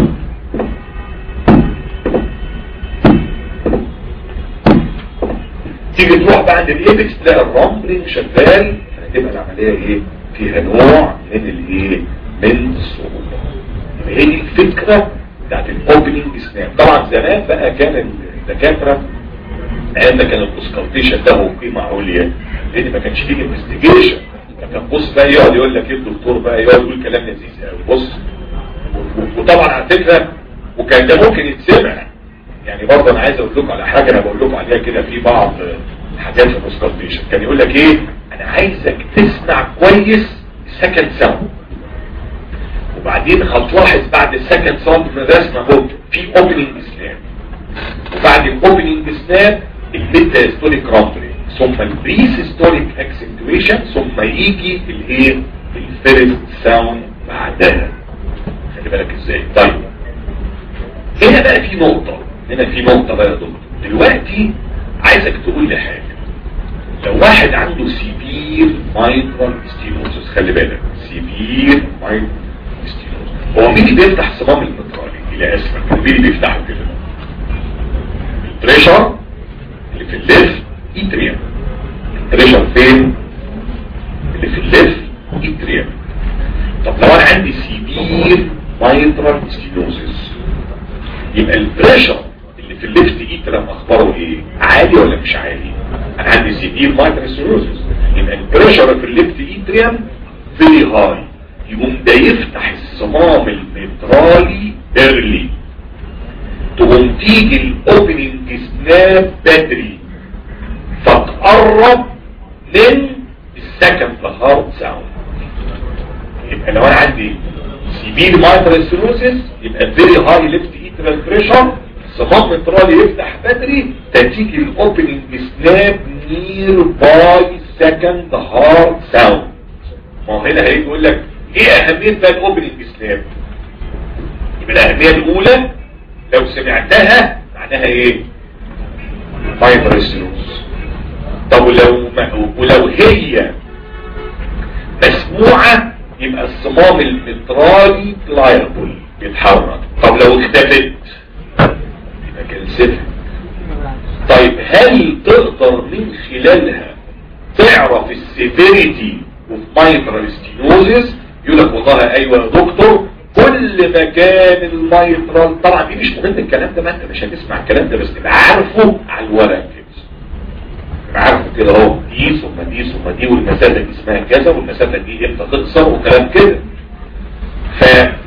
Speaker 1: تيجي تروح بقى عند الايبكس تلاقي الرامبلينج شغال هتبقى العمليه ايه فيها نوع من الايه من الصوت يبقى هي دي الفكره بتاعت الاوبننج سناب طبعا زمان بقى كان الدكاتره ايام ده كان الاوسكالتيشن له قيمه عليا لان ما كانش فيه انفستيجيشن كان بص بقى يقعد يقول لك ايه الدكتور بقى يقعد يقول كلام لذيذ قوي بص وطبعا على فكره وكان ده ممكن يتسمع يعني برضه انا عايز اقول لكم على حاجه انا بقول لكم عليها كده في بعض حاجات في الاوسكالتيشن كان يقول لك ايه انا عايزك تسمع كويس السكند ساوند وبعدين هتلاحظ بعد السكند ساوند من الرسمه اهو في اوبننج سناب وبعد الاوبننج سناب الميتا هيستوريك رامبلينج ثم البريس هيستوريك اكسنتويشن ثم يجي الايه الفيرست ساوند بعدها خلي بالك ازاي طيب هنا بقى في نقطة هنا في نقطة بقى يا دكتور دلوقتي عايزك تقول لي حاجة لو واحد عنده سيفير مايترال ستينوزس خلي بالك سيفير مايترال ستينوزس هو مين اللي بيفتح صمام المترالي الى اسفل مين اللي بيفتحه كده البريشر اللي في الليف اتريم البريشر فين اللي في الليف اتريم طب لو انا عندي سيفير مايترال ستينوزس يبقى البريشر اللي في الليفت اتريم اخباره ايه عالي ولا مش عالي انا عندي سيفير مايترال ستينوزس يبقى البريشر في الليفت اتريم فيري هاي يقوم ده يفتح الصمام المترالي ايرلي تقوم تيجي الاوبننج سناب بدري فتقرب من السكند هارد ساوند يبقى لو انا عندي سيفير مايترال ستينوزس يبقى فيري هاي ليفت ايترال بريشر صمام مترالي يفتح بدري تتيجي الاوبننج سناب نير باي سكند هارد ساوند ما هو هنا هيجي يقول لك ايه اهميه بقى الاوبننج سناب يبقى الاهميه الاولى لو سمعتها معناها ايه مايترال ستينوزس طب ولو ما ولو هي مسموعه يبقى الصمام المترالي لايبل بيتحرك طب لو اختفت يبقى كنسفت ايوه يا دكتور كل ما كان الميترال طبعا دي مش مهم الكلام ده ما انت مش هتسمع الكلام ده بس تبقى عارفه على الورق كده تبقى عارفه كده اهو دي ثم دي ثم دي والمسافه دي اسمها كذا والمسافه دي امتى تقصر وكلام كده ف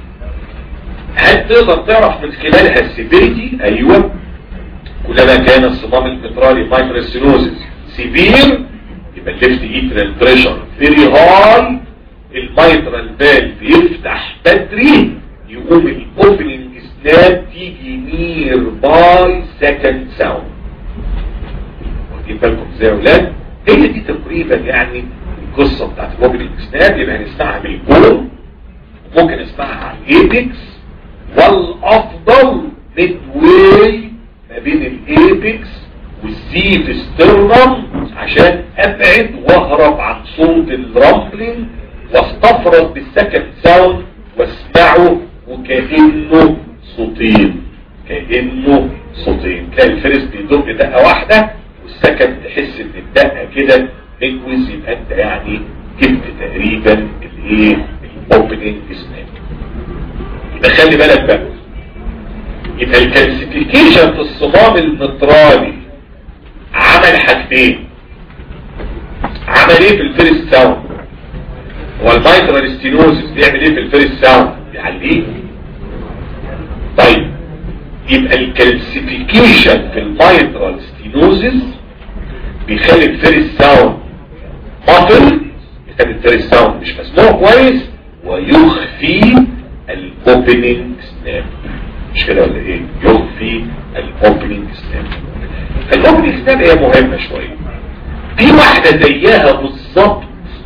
Speaker 1: هل تقدر تعرف من خلالها السيفيريتي ايوه كلما كان الصمام المترالي مايكروسينوزيس سيفير يبقى الليفت ايترال بريشر فيري هاي الميترال فالف يفتح بدري يقوم الاوبننج سناب تيجي نير باي سكند ساوند واخدين بالكم ازاي يا اولاد هي دي تقريبا يعني القصه بتاعت الاوبننج سناب يبقى هنسمعها بالكون ممكن نسمعها على الايبكس والافضل ميد واي ما بين الايبكس والزيف ستيرنم عشان ابعد واهرب عن صوت الرامبلينج واستفرد بالسكند ساوند واسمعه وكأنه صوتين كأنه صوتين تلاقي الفرس بيدق دقة واحدة والسكند تحس ان الدقة كده مجوز يبقى انت يعني جبت تقريبا الايه الاوبننج سناب يبقى خلي بالك بقى يبقى الكالسيفيكيشن في الصمام المترالي عمل حاجتين عمل ايه في الفيرست ساوند هو المايكرال ستينوزيس بيعمل ايه في الفيرست ساوند بيعليه طيب يبقى الكالسيفيكيشن في المايكرال ستينوزيس بيخلي الفيرست ساوند مافل بيخلي الفيرست ساوند مش مسموع كويس ويخفي الاوبننج سناب مش كده ولا ايه يخفي الاوبننج سناب الاوبننج سناب هي مهمة شوية في واحدة زيها بالظبط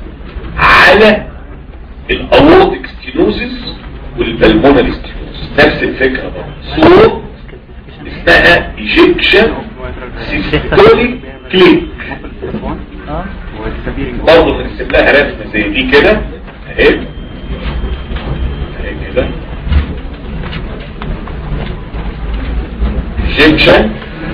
Speaker 1: على الاورتيك ستينوزيس والبلمونال ستينوزيس نفس الفكرة برضه صوت اسمها ايجيكشن سيستوليك كليك برضه بنرسم لها رسمة زي دي كده اهي اهي كده ايجيكشن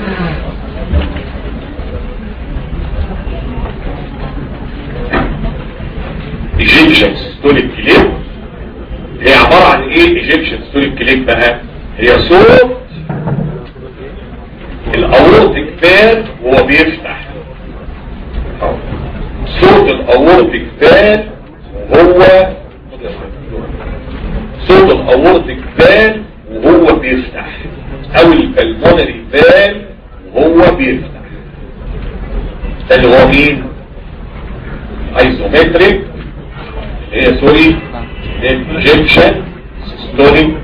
Speaker 1: ايجيكشن ستوليك كليك هي عبارة عن ايه ايجيكشن ستوليك كليك بقى هي صوت الاورتيك فال وهو بيفتح أهو. صوت الاورتيك فال وهو صوت الاورتيك فال وهو بيفتح او البلمونري فال وهو بيفتح ده اللي هو مين ايزومتريك اللي هي سوري انجكشن سيستوليك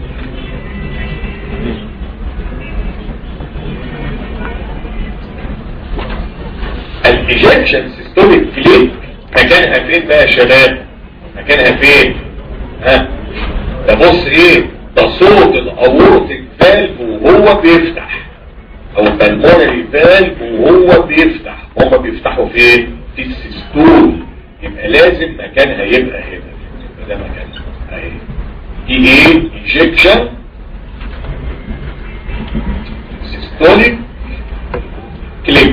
Speaker 1: الايجكشن سيستوليك كليك مكانها فين بقى يا شباب مكانها فين ها ده بص ايه ده صوت الاورتيك فالف وهو بيفتح او البلمونري فالف وهو بيفتح هما بيفتحوا فين في السيستول يبقى لازم مكانها يبقى هنا ده مكانها اهي دي ايه انجكشن سيستوليك كليك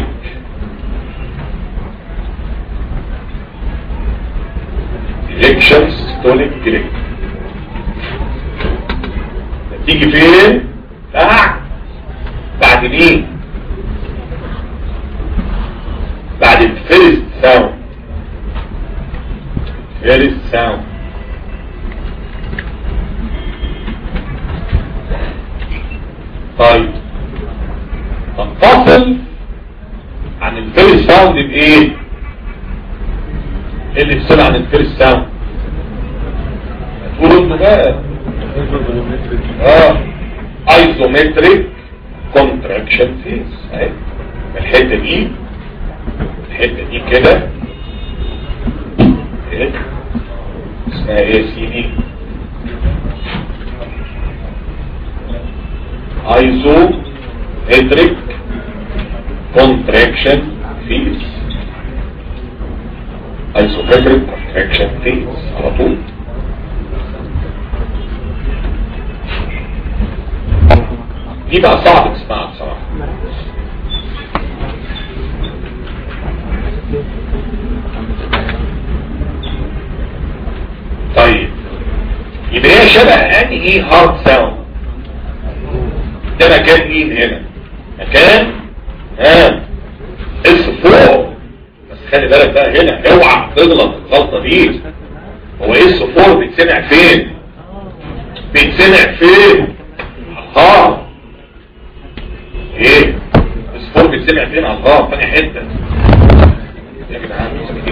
Speaker 1: انجكشن سيستوليك كليك تيجي فين بعد بعد مين بعد الفيرست ساوند فيرست ساوند طيب تنفصل عن الفيرست ساوند بايه ايه اللي يفصل عن الفيرست ساوند تقولوا انتوا بقى اه ايزومتريك كونتراكشن فيز اهي الحته دي الحته دي كده ايه اسمها ايه يا سيدي ايزومتريك كونتراكشن فيز ايزومتريك كونتراكشن فيز على طول دي بقى صعب تسمعها بصراحة طيب شبه انهي هارد ساوند ده مكان مين هنا مكان ها اس 4 بس خلي بالك بقى هنا اوعى تغلط الغلطه دي هو اس 4 بيتسمع فين بيتسمع فين ها ايه اس 4 بيتسمع فين على الغار ثاني حته يا جدعان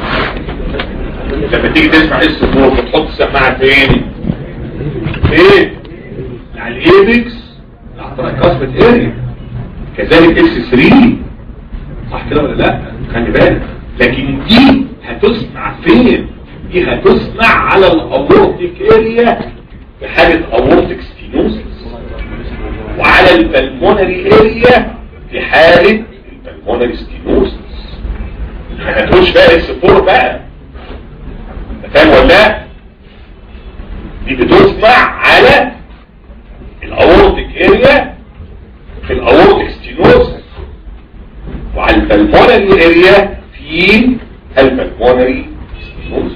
Speaker 1: لما تيجي تسمع اس 4 بتحط السماعه فين فين على الايبكس على الكاسبت اريا كذلك اس 3 صح كده ولا لا خلي بالك لكن دي هتسمع فين دي هتسمع على الاورتيك اريا في حالة اورتيك ستينوسس وعلى البلمونري اريا في حالة البلمونري ستينوسس ما هتقولش بقى اس 4 بقى انت فاهم ولا لا دي بتسمع على الاورتيك اريا في الاورتيك ستينوسس وعلى البلمونري اريا في البلمونري ستينوسس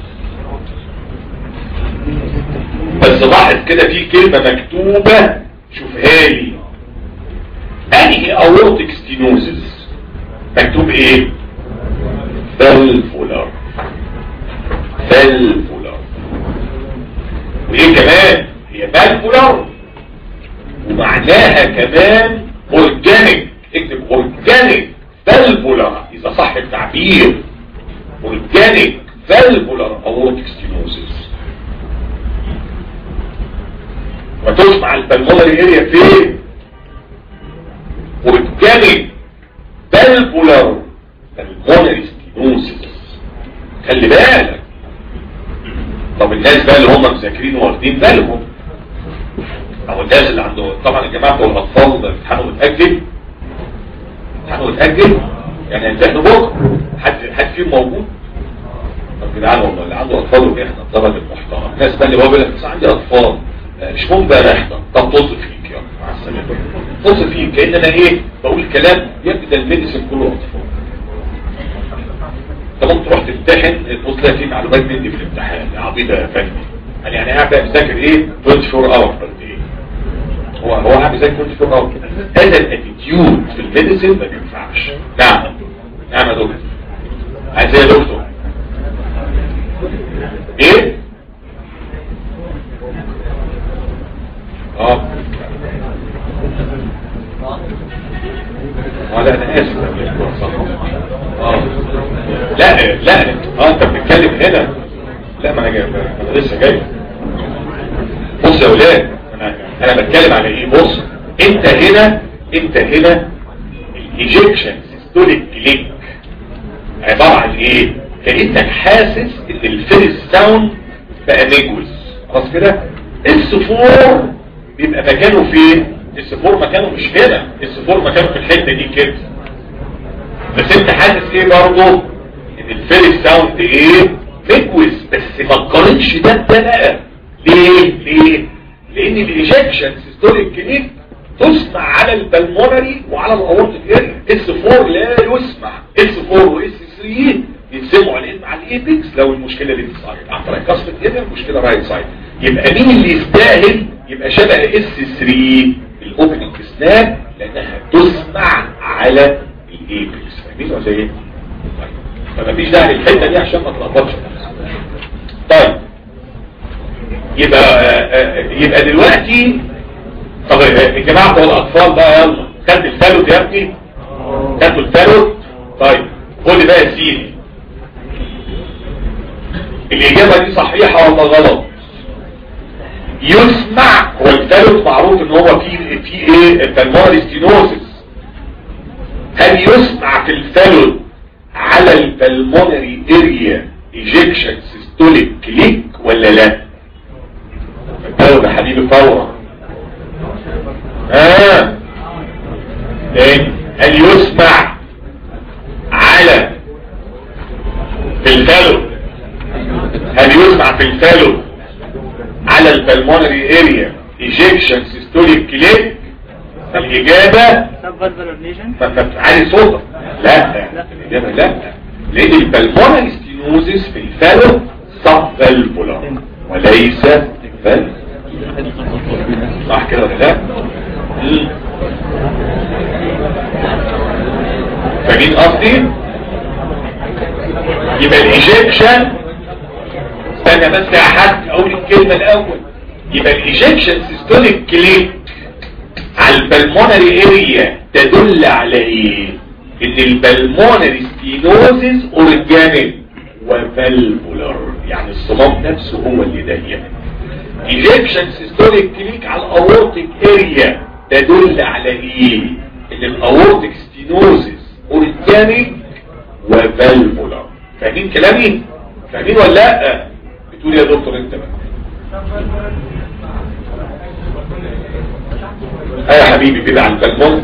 Speaker 1: بس لاحظ كده في كلمة مكتوبة شوفها لي انهي اورتيك ستينوسس مكتوب ايه فالفولار فالفولار وايه كمان هي فالفولار ومعناها كمان اورجانيك اكتب اورجانيك فالفولار اذا صح التعبير اورجانيك فالفولار اورتيك ستينوسس وتسمع البلمونري اريا فين اورجانيك فالفولار بالمونري ستينوسس خلي بالك طب الناس بقى اللي هم مذاكرين واخدين بالهم او الناس اللي عندهم طبعا الجماعه بتوع الاطفال ده امتحانه متاجل امتحانه متاجل يعني هيمتحنوا بكره حد حد فيهم موجود طب جدعان والله اللي عنده اطفال وبيحضر الطلب المحترم الناس بقى اللي هو بيقول لك بس عندي اطفال مش مهم بقى نحضر طب طز فيك يا مع السلامه طز فيك كان انا ايه بقول كلام يبدا الميديسن كله اطفال طب انت رحت تمتحن تبص تلاقي في معلومات مني في الامتحان يا عبيط يا فندم يعني يعني قاعد بقى بذاكر ايه 24 اور بس ايه هو هو قاعد بيذاكر 24 اور هذا الاتيتيود في الميديسن ما بينفعش نعم نعم يا دكتور عايز ايه يا دكتور ايه اه اه لا انا اسف اه لا لا اه انت بتتكلم هنا لا ما انا جاي انا لسه جاي بص يا ولاد انا انا بتكلم على ايه بص انت هنا انت هنا الايجكشن سيستوليك كليك عباره عن ايه كانك حاسس ان الفيرست ساوند بقى نيجوز خلاص كده اس 4 بيبقى مكانه فين اس 4 مكانه مش هنا اس 4 مكانه في الحته دي كده بس انت حاسس ايه برضه ان الفيرست ساوند ايه نيجوز بس ما تقارنش ده بده بقى ليه ليه لان الايجكشن سيستوليك كليك تسمع على البلمونري وعلى الاورتيك اريا اس 4 لا يسمع اس 4 واس 3 يتسمعوا على على الايبكس لو المشكله ليفت سايد عن طريق كسره اريا المشكله رايت سايد يبقى مين اللي يستاهل يبقى شبه اس 3 الاوبننج سناب لانها تسمع على الايبكس فاهمين ولا ايه؟ طيب فمفيش داعي للحته دي عشان ما تلخبطش طيب يبقى يبقى دلوقتي طب الجماعه بتوع الاطفال بقى يلا خدت الفالوت يا ابني خدتوا الفالوت طيب قول لي بقى يا سيدي الاجابه دي صحيحه ولا غلط يسمع هو الفالوت معروف ان هو فيه في ايه البلمونري ستينوزس هل يسمع في الفالوت على البلمونري اريا ايجكشن سيستوليك كليك ولا لا الفالوت يا حبيبي فورا ها تاني هل يسمع على في الفالو هل يسمع في الفالو على البلمونري اريا ايجكشن سيستوليك كليك الاجابه عالي صوتك لا الاجابه لا لان البلمونري ستينوزس في الفالو سب فالفولار وليس فالو صح كده ولا لا مم. فاهمين قصدي يبقى الايجيكشن استنى بس يا حاج اقول الكلمه الاول يبقى الايجيكشن سيستوليك كليك على البلمونري اريا تدل على ايه ان البلمونري ستينوزيس اورجانيك وفالفولر يعني الصمام نفسه هو اللي ضيق ايجيكشن سيستوليك كليك على الاورتيك اريا تدل على ايه ان الاورتيك ستينوزيس اورجانيك وفالفولر فاهمين كلامي فاهمين ولا لا بتقول يا دكتور انت بقى اه يا حبيبي كده على البلمون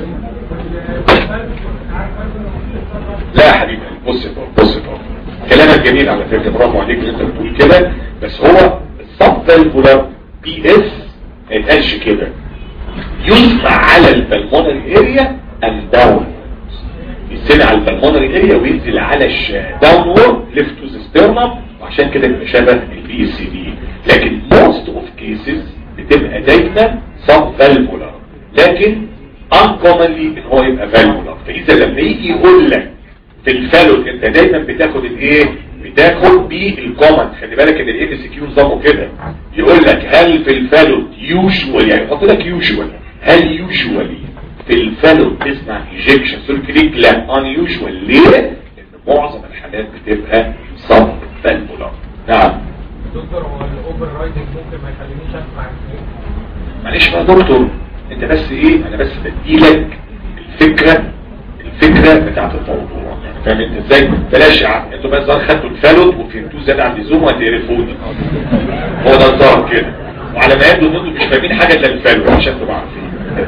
Speaker 1: لا يا حبيبي بص بقى بص بقى كلامك جميل على فكره برافو عليك ان انت بتقول كده بس هو الصب فالفولر بي اس ما يتقالش كده يسمع على البلمونري اريا اند داون يسمع على البلمونري اريا وينزل على الداونورد ليفت تو ستيرنم وعشان كده بيبقى شبه البي اس سي دي لكن موست اوف كيسز بتبقى دايما صب فالفولر لكن uncommonly ان هو يبقى فالفولر فاذا لما يجي يقول لك في الفالوت انت دايما بتاخد الايه بتاخد بالكومنت خلي بالك ان الام سي كيو نظامه كده يقول لك هل في الفالوت يوجوال يعني يحط لك يوجوال هل يوجوالي في الفالوت تسمع ايجكشن سول كليك لا ان يوجوال ليه لان معظم الحالات بتبقى صب فالفولر نعم
Speaker 3: دكتور هو الاوفر رايدنج ممكن ما يخلينيش اسمع الكلام
Speaker 1: معلش بقى يا دكتور انت بس ايه انا بس بديلك الفكرة الفكرة بتاعت الموضوع يعني فاهم انت ازاي بلاش يا عم انتوا بس خدتوا الفالوت وفهمتوه زيادة عن اللزوم وهتقرفوني هو ده الظاهر كده وعلى ما يبدو ان انتوا مش فاهمين حاجة الا الفالوت عشان تبقوا عارفين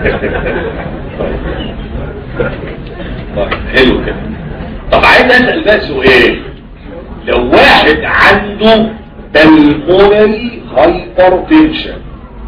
Speaker 1: طيب طيب حلو كده طب عايز اسال بقى سؤال لو واحد عنده بالمونري هايبرتنشن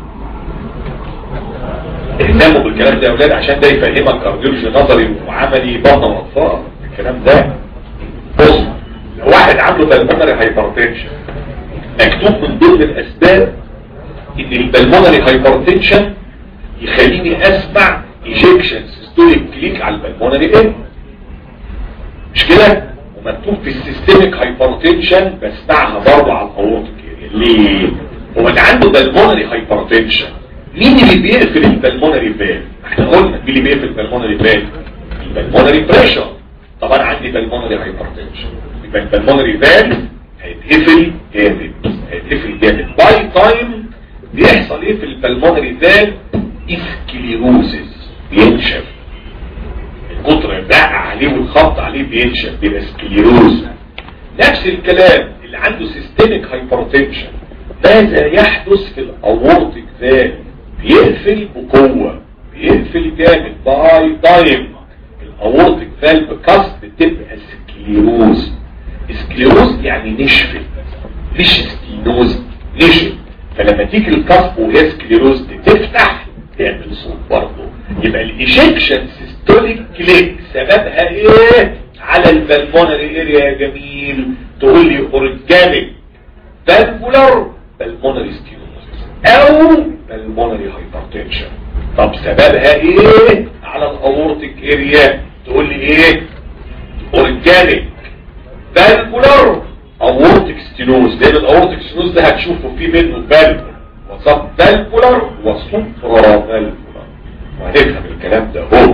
Speaker 1: اهتموا بالكلام ده يا اولاد عشان ده يفهمك كارديولوجي نظري وعملي بطن واطفال الكلام ده بص لو واحد عنده بالمونري هايبرتنشن مكتوب من ضمن الاسباب ان البلمونري هايبرتنشن يخليني اسمع ايجكشن سيستوليك كليك على البلمونري ايه مش كده ومكتوب في السيستميك هايبرتنشن بسمعها برضه على الاورتيك ليه هو اللي عنده بالمونري هايبرتنشن مين اللي بيقفل البلمونري فال احنا قلنا مين اللي بيقفل البلمونري فال البلمونري بريشر طبعا عندي بالمونري هايبرتنشن يبقى البلمونري فال هيتقفل جامد هيتقفل جامد باي تايم بيحصل ايه في البلمونري فال اسكليروزز بينشف القطر الدق عليه والخط عليه بينشف بيبقى سكليروز نفس الكلام اللي عنده سيستميك هايبرتنشن ماذا يحدث في الاورتيك فال بيقفل بقوة بيقفل جامد باي تايم الاورتيك فالف كاست بتبقى سكليروز سكليروز يعني نشفت مش ستينوز نشف فلما تيجي الكاسب وهي سكليروز تفتح تعمل صوت برضه يبقى الايجكشن سيستوليك كليك سببها ايه على البلمونري اريا يا جميل تقول لي اورجانيك فالفولار بالمونري ستينوز او بالمونري هايبرتنشن طب سببها ايه على الاورتيك اريا تقول لي ايه اورجانيك فالفولار اورتيك ستينوز لان الاورتيك ستينوز ده هتشوفه فيه منه فالفولار وصب فالفولار وسوبرا فالفولار وهنفهم الكلام ده هو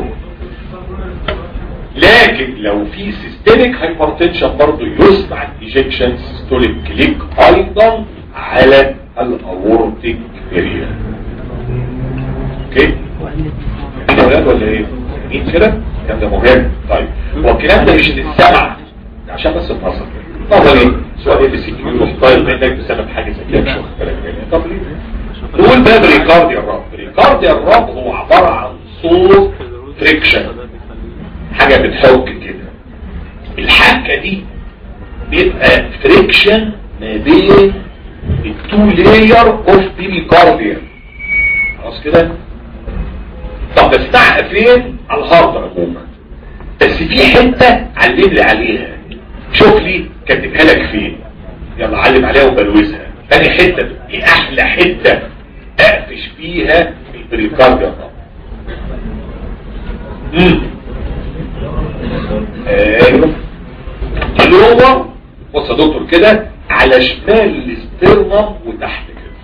Speaker 1: لكن لو في سيستميك هايبرتنشن برضه يسمع الايجكشن سيستوليك كليك ايضا على الاورتيك اريا اوكي مين اولاد ولا ايه مين كده الكلام ده مهم طيب هو الكلام ده مش للسمع ده عشان بس النظر طب ليه سؤال ام سي كيو ستايل منك بسبب حاجه زي كده مش واخد بالك منها طب ليه نقول بقى بريكارديا الراب بريكارديا الراب هو عباره عن صوت فريكشن حاجه بتحك كده الحكه دي بيبقى فريكشن ما بين التو لاير اوف بيريكارديا خلاص كده طب بستعق فين على الهارد عموما بس في حته علم لي عليها شوف لي كاتبها لك فين يلا علم عليها وبلوزها تاني حته دي احلى حته يخفش فيها البريكارديا طبعا امم ايوه اللور بص يا دكتور كده على شمال الاسترنم وتحت كده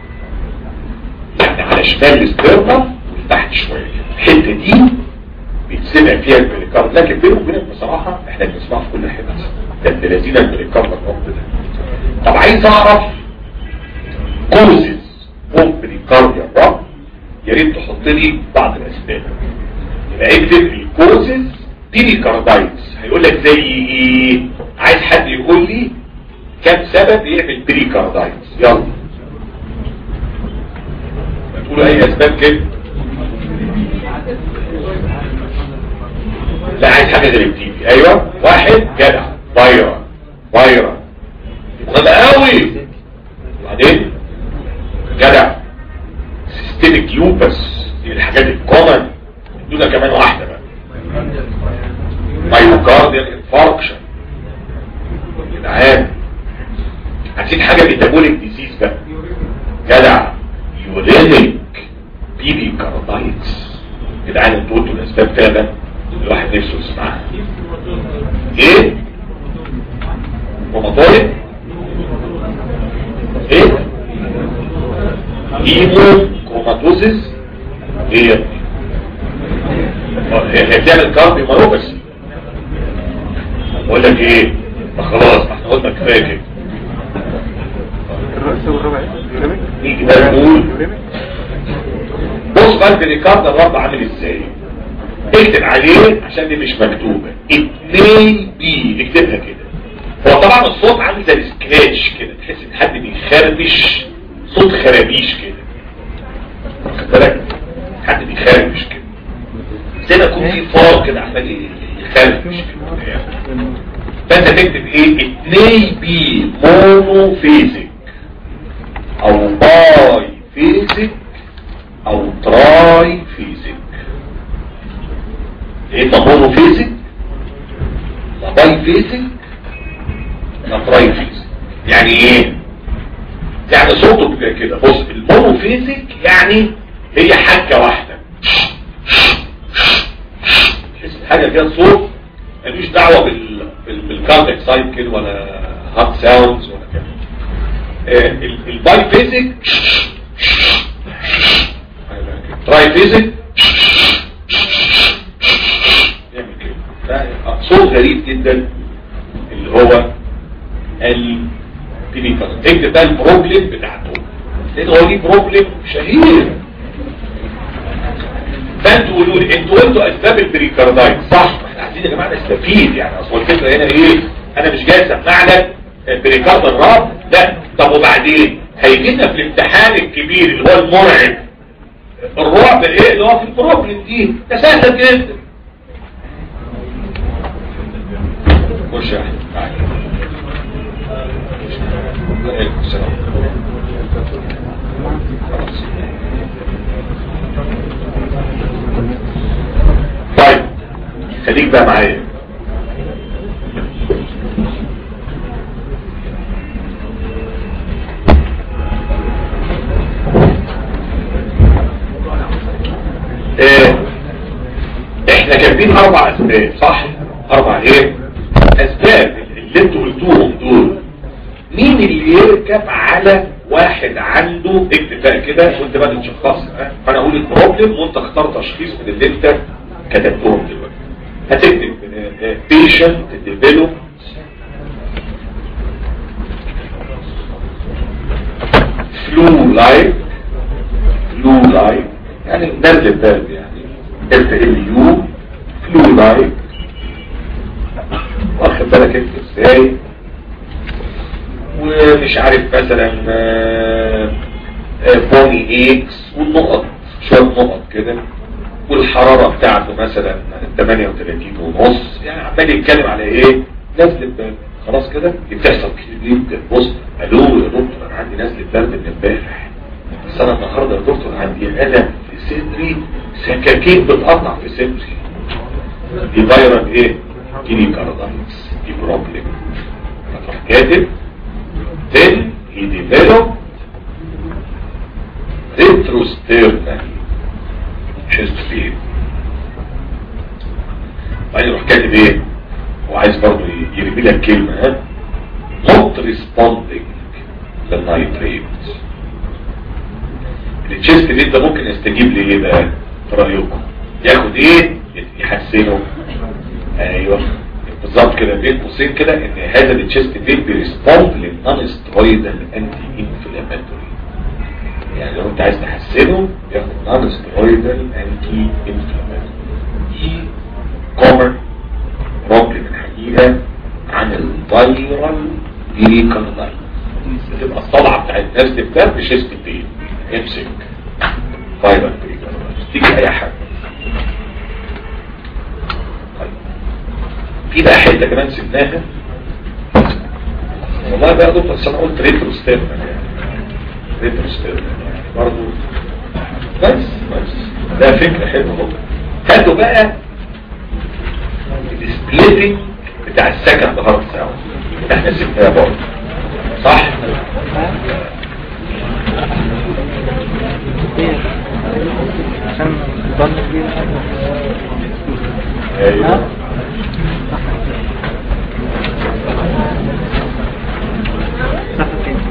Speaker 1: يعني على شمال الاسترنم وتحت شويه كده الحته دي بيتسمع فيها البريكارد لكن بينه وبينك بصراحه احنا بنسمعه في كل حته ده ابن لذين البريكارد الرب ده طب عايز اعرف كوزز اوف بريكارديا الرب يا ريت تحط لي بعض الاسباب يبقى اكتب الكوزز بريكاردايتس هيقول لك زي ايه عايز حد يقول لي كم سبب يعمل بريكاردايتس يلا ما تقولوا اي اسباب كده لا عايز حاجه غير التيبي ايوه واحد جدع فايرا فايرا مهم قوي وبعدين جدع سيستميك لوبس دي الحاجات الكومن ادونا كمان واحده بقى مايوكارديال انفاركشن جدعان عايزين حاجه ميتابوليك ديزيز بقى جدع يورينيك بيبي كاردايتس جدعان انتوا قلتوا الاسباب فعلا الواحد نفسه يسمعها ايه روماتويد ايه هيمو كروماتوزيس ايه يا ابني آه، هي بتعمل كارديو مايوباسي بقول لك ايه ما خلاص ما احنا قلنا كفايه كده
Speaker 2: الرأس والربع يوريميك
Speaker 1: نيجي بقى نقول
Speaker 2: يوريميك
Speaker 1: بص بقى البريكارد الرب عامل ازاي اكتب عليه عشان دي مش مكتوبة 2 بي اكتبها كده هو طبعا الصوت عامل زي السكراتش كده تحس ان حد بيخربش صوت خرابيش كده واخد بالك حد بيخربش كده زي ما يكون في فار كده عمال يخربش كده فانت تكتب ايه 2 بي مونوفيزيك او باي فيزيك او تراي فيزيك اما مونوفيزيك لا باي فيزيك لا تراي فيزيك يعني ايه يعني صوته بيبقى كده بص المونوفيزيك يعني هي حاجة واحدة تحس حاجة كده صوت ملوش دعوة بال بال- بالكارديك سايد كده ولا هارت ساوندز ولا كده آه، ال- الباي فيزيك تراي فيزيك يعمل كده ده صوت غريب جدا اللي هو البينيكال اكتب بقى البروبلم بتاعته لان هو ليه بروبلم شهير فانتوا قولوا لي انتوا قلتوا اسباب البريكاردايت صح احنا عايزين يا جماعه نستفيد يعني اصل الفكره هنا ايه انا مش جاي اسمع لك بريكارد الراب لا طب وبعدين هيجي لنا في الامتحان الكبير اللي هو المرعب الرعب ايه اللي هو في البروبلم دي ده سهله جدا خش يا احمد تعالى. وعليكم السلام. خلاص. طيب خليك بقى معايا ايه احنا كاتبين اربع اسباب صح اربع ايه اسباب اللي انتوا قلتوهم دول مين اللي يركب على واحد عنده اكتب بقى كده وانت بقى تشخصها فانا اقول البروبلم وانت اختار تشخيص من اللي انت كتبتهم دلوقتي هتكتب patient develop flu like flu like يعني برد البرد يعني اف ال يو فلو لايك واخد بالك انت ازاي ومش عارف مثلا آه، آه، بوني اكس والنقط شوية نقط كده والحرارة بتاعته مثلا 38 ونص يعني عمال يتكلم على ايه نزل البرد خلاص كده دي بتحصل كتير جدا بص الو يا دكتور انا عندي نزل برد من امبارح بس انا النهارده يا دكتور عندي الم في صدري سكاكين بتقطع في صدري دي فيرال ايه كيني كاردايتس دي بروبلم فتروح كاتب then he developed ريتروستيرنال شيست بين بعدين يروح كاتب ايه هو عايز برضه يرمي لك كلمه ها not responding للنايتريت التشيست بين ده ممكن يستجيب لايه بقى في رايكم ياخد ايه يحسنه ايوه بالظبط كده بين قوسين كده ان هذا التشيست بين بيرسبوند للنون سترويدال انتي انفلاماتوري يعني لو انت عايز تحسنه ياخد نون سترويدال انتي انفلاماتوري دي كومن بروبلم الحقيقه عن الفيرال بيريكاردايت تبقى الصلعه بتاعت الناس بتاعت بشيست بين امسك فيرال بيريكاردايت تيجي اي حاجه في بقى حته كمان سبناها والله بقى دكتور بس انا قلت ريترو ستيرن يعني ريترو ستيرن يعني برضه بس بس ده فكره حلوه اهو خدوا بقى السبليتنج بتاع السكند هارت ساوند احنا سبناها برضه صح
Speaker 2: عشان ظن كبير
Speaker 1: ايوه
Speaker 2: صح فين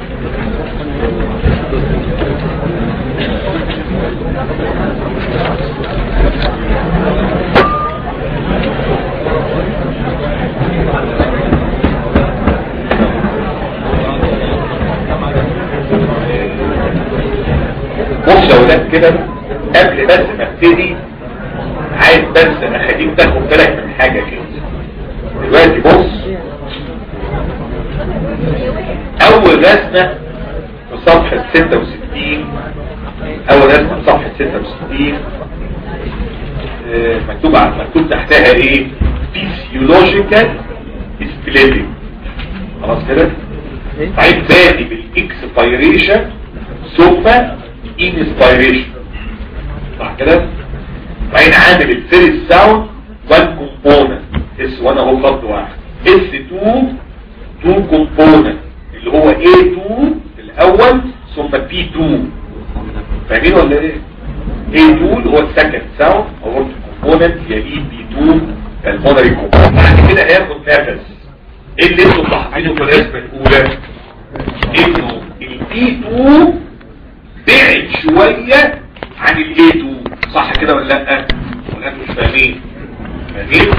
Speaker 1: بص يا ولاد كده قبل بس ما ابتدي عايز بس اخليك تاخد بالك من حاجه كده دلوقتي بص اول رسمه في صفحه 66 اول رسمه في صفحه 66 آه، مكتوب ع- مكتوب تحتها ايه فيسيولوجيكال سبليتنج خلاص كده بعدين بادي بالاكسبيريشن ثم انسبيريشن صح كده بعدين عامل الفيرست ساوند والكومبوننت اس 1 اهو خط واحد اس 2 2 كومبوننت اللي هو A2 الاول ثم P2 فاهمين ولا ايه A2 اللي هو السكند ساوند او كومبوننت يليه B2 المونري كومبوننت بعد كده هياخد نفس ايه اللي انتوا ملاحظينه في الرسمه الاولى انه البي 2 بعد شويه عن الاي 2 صح كده ولا لا ولا انتوا مش فاهمين فاهمين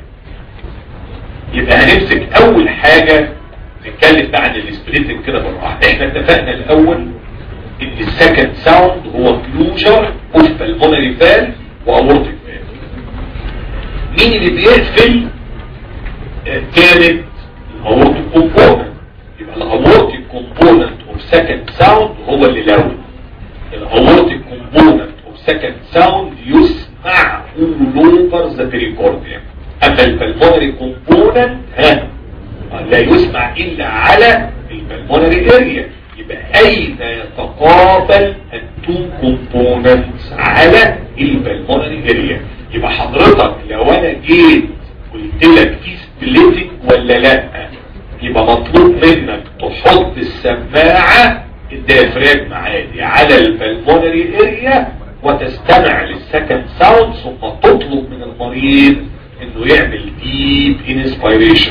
Speaker 1: يبقى هنمسك اول حاجه نتكلم بقى عن السبليتنج كده بالراحه احنا اتفقنا الاول ان السكند ساوند هو كلوجر اوف بالمونري فال واورتيك فال مين اللي بيقفل آه، كانت الاورتيك كومبوننت يبقى الاورتيك كومبوننت اوف سكند ساوند هو اللي لون الاورتيك كومبوننت اوف سكند ساوند يسمع all over the pericardium اما البلمونري كومبوننت ها لا يسمع الا على البلمونري اريا يبقى اين يتقابل التو كومبوننتس على البلمونري اريا يبقى حضرتك لو انا جيت قلت لك في سبليتنج ولا لا يبقى مطلوب منك تحط السماعة الديافراجم عادي على البلمونري اريا وتستمع للسكند ساوند ثم تطلب من المريض انه يعمل ديب انسبيريشن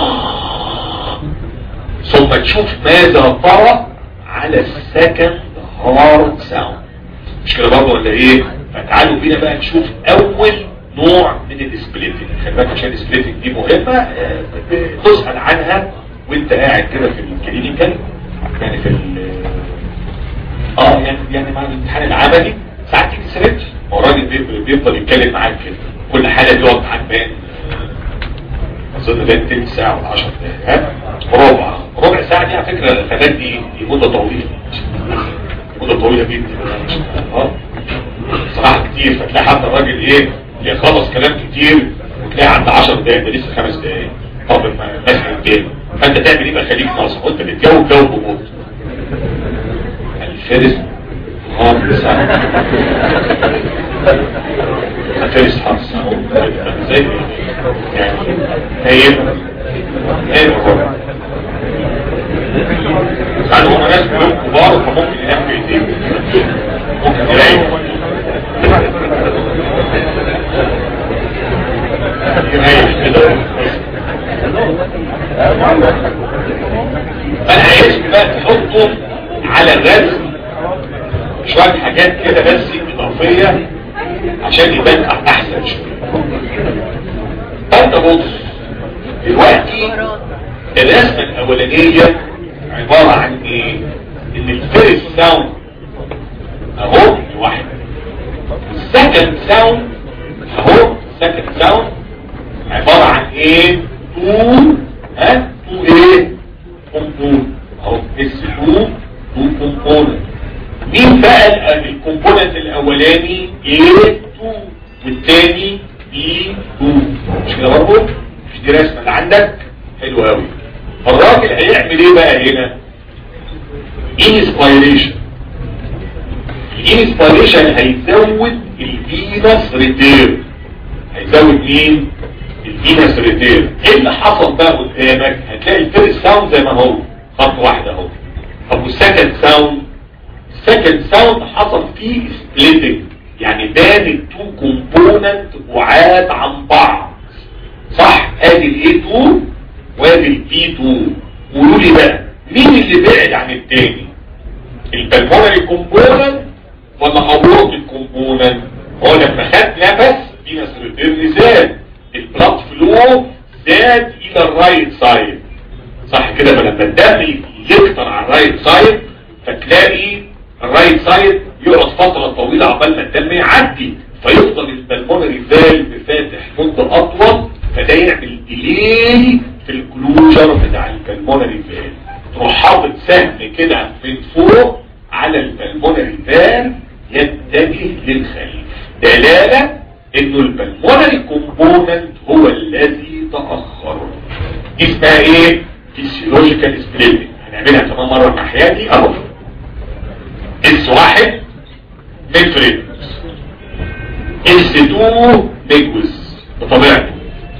Speaker 1: ثم تشوف ماذا ترى على السكند هارد ساوند مش كده برضه ولا ايه فتعالوا بينا بقى نشوف اول نوع من السبليتنج خلي بالك عشان السبليتنج دي مهمه آه، تسال عنها وانت قاعد كده في الكلينيكال يعني في ال- اه يعني يعني مع الامتحان العملي ساعات تيجي سريتش هو الراجل بي- بيفضل يتكلم معاك كده كل حاجه بيقعد معاك بين اظن بين تلت ساعه ولا 10 دقايق ها ربع ربع ساعه دي على فكره الخلايا دي دي مده طويله مده طويله جدا اه صراحه كتير فتلاقي حتى الراجل ايه يخلص كلام كتير وتلاقي عند 10 دقايق ده لسه خمس دقايق طب ما ماسك الجيم فانت تعمل ايه بقى خليك ناصح وانت بتجاوب جاوب ببطء الفارس هارد ساوند الفارس هارد ساوند زي يعني هي هي يعني هم ناس كلهم كبار فممكن ينام في ايديهم الرسم شوية حاجات كده بس اضافية عشان يبان احسن شوية فانت بص دلوقتي الرسمة الاولانية عبارة عن ايه ان الفيرست ساوند اهو واحد السكند ساوند اهو السكند ساوند عبارة عن ايه تو ها تو ايه كومبون اهو اس 2 تو كومبوننت مين بقى الكومبوننت الاولاني A2 والتاني B2 مش كده برضه مش دي رسمه اللي عندك حلو قوي الراجل هيعمل ايه بقى هنا انسبيريشن الانسبيريشن هيزود الفينس ريتير هيزود مين الفينس ريتير ايه اللي حصل بقى قدامك هتلاقي الفيرست ساوند زي ما هو خط واحد اهو طب والسكند ساوند السكند ساوند حصل فيه سبليتنج يعني بان التو كومبوننت بعاد عن بعض صح ادي الاي 2 وادي البي 2 قولوا لي بقى مين اللي بعد عن التاني البلمونري كومبوننت ولا اورطيك كومبوننت هو لما خد نفس في نسرتين زاد البلاد فلو زاد الى الرايت سايد صح كده فلما الدم يكتر على الرايت سايد فتلاقي الرايت سايد يقعد فترة طويلة عقبال ما الدم يعدي فيفضل البلمونري فالف فاتح مدة اطول فده يعمل ديلي في الكلوجر بتاع البلمونري فالف تروح حاطط سهم كده من فوق على البلمونري فالف يتجه للخلف دلالة انه البلمونري كومبوننت هو الذي تأخر اسمها ايه فيسيولوجيكال سبليتنج هنعملها كمان مرة الناحية دي اهو اس واحد ميفريد اس 2 ميجوز بطبيعته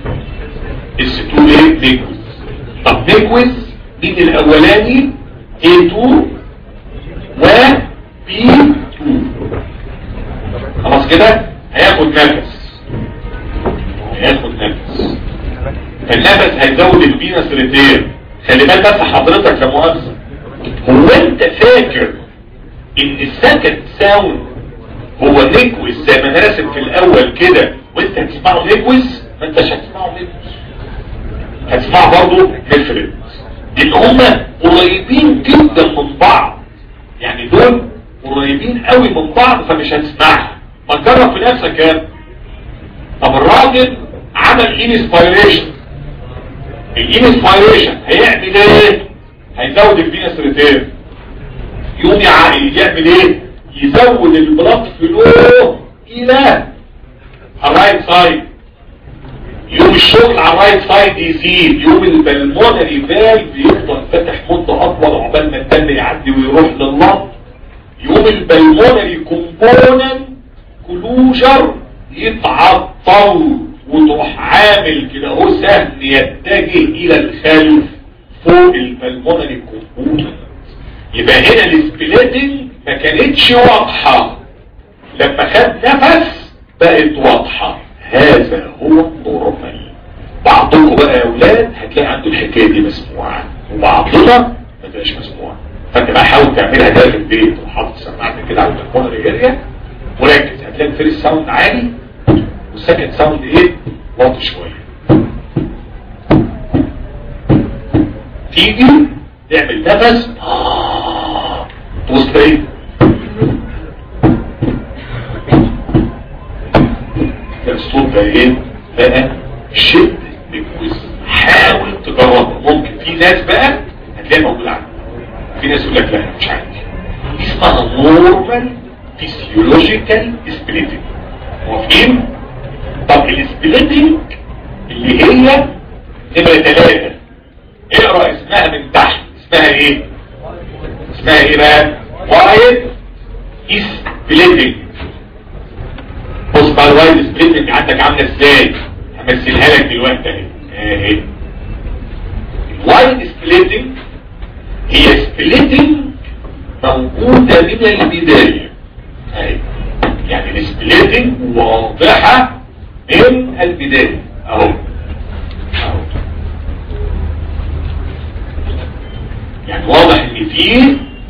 Speaker 1: اس 2 ايه ميجوز طب ميجوز مين الاولاني A2 و B2 خلاص كده هياخد نفس هياخد نفس فالنفس هيزود الفينس ريتير خلي بالك بس حضرتك يا مؤاخذه هو انت فاكر ان السكند ساوند هو نيكويس زي ما انا راسم في الاول كده وانت هتسمعه نيكويس ما انتش هتسمعه نيكويس هتسمعه برضه نفرد لان هما قريبين جدا من بعض يعني دول قريبين قوي من بعض فمش هتسمعها ما تجرب في نفسك يا طب الراجل عمل انسبيريشن الانسبيريشن هيعمل ايه هيزود الفينس ريتير يقوم يعمل ايه يزود البلاد فلو الى الرايت سايد يوم الشغل على الرايت سايد يزيد يوم البلمونري فالف يفضل فاتح مدة اطول عقبال ما الدم يعدي ويروح لللط يوم البلمونري كومبوننت كلوجر يتعطل وتروح عامل كده اهو سهم يتجه الى الخلف فوق البلمونري كومبوننت يبقى هنا السبليتنج ما كانتش واضحة لما خد نفس بقت واضحة هذا هو النورمال بعضكم بقى يا اولاد هتلاقي عنده الحكاية دي مسموعة وبعضنا ما تبقاش مسموعة فانت بقى حاول تعملها ده في البيت وحاطط سماعتك كده على البلكونه اريا وركز هتلاقي الفيرست ساوند عالي والسكند ساوند ايه واطي شويه تيجي تعمل نفس آه. تبص ايه الصوت ده ايه بقى شد بالجزء حاول تجربه ممكن في ناس بقى هتلاقي موجود عندك في ناس يقول لك لا مش عندي اسمها نورمال فيسيولوجيكال سبليتنج موافقين طب السبليتنج اللي هي نمرة ثلاثة اقرا اسمها من تحت اسمها ايه اسمها ايه بقى وايد سبليتنج بص بقى الوايد سبليتنج عندك عامله ازاي همثلها لك دلوقتي اهي اهي الوايد سبليتنج هي سبليتنج موجودة من البداية اهي يعني السبليتنج واضحة من البداية اهو اهو يعني واضح ان في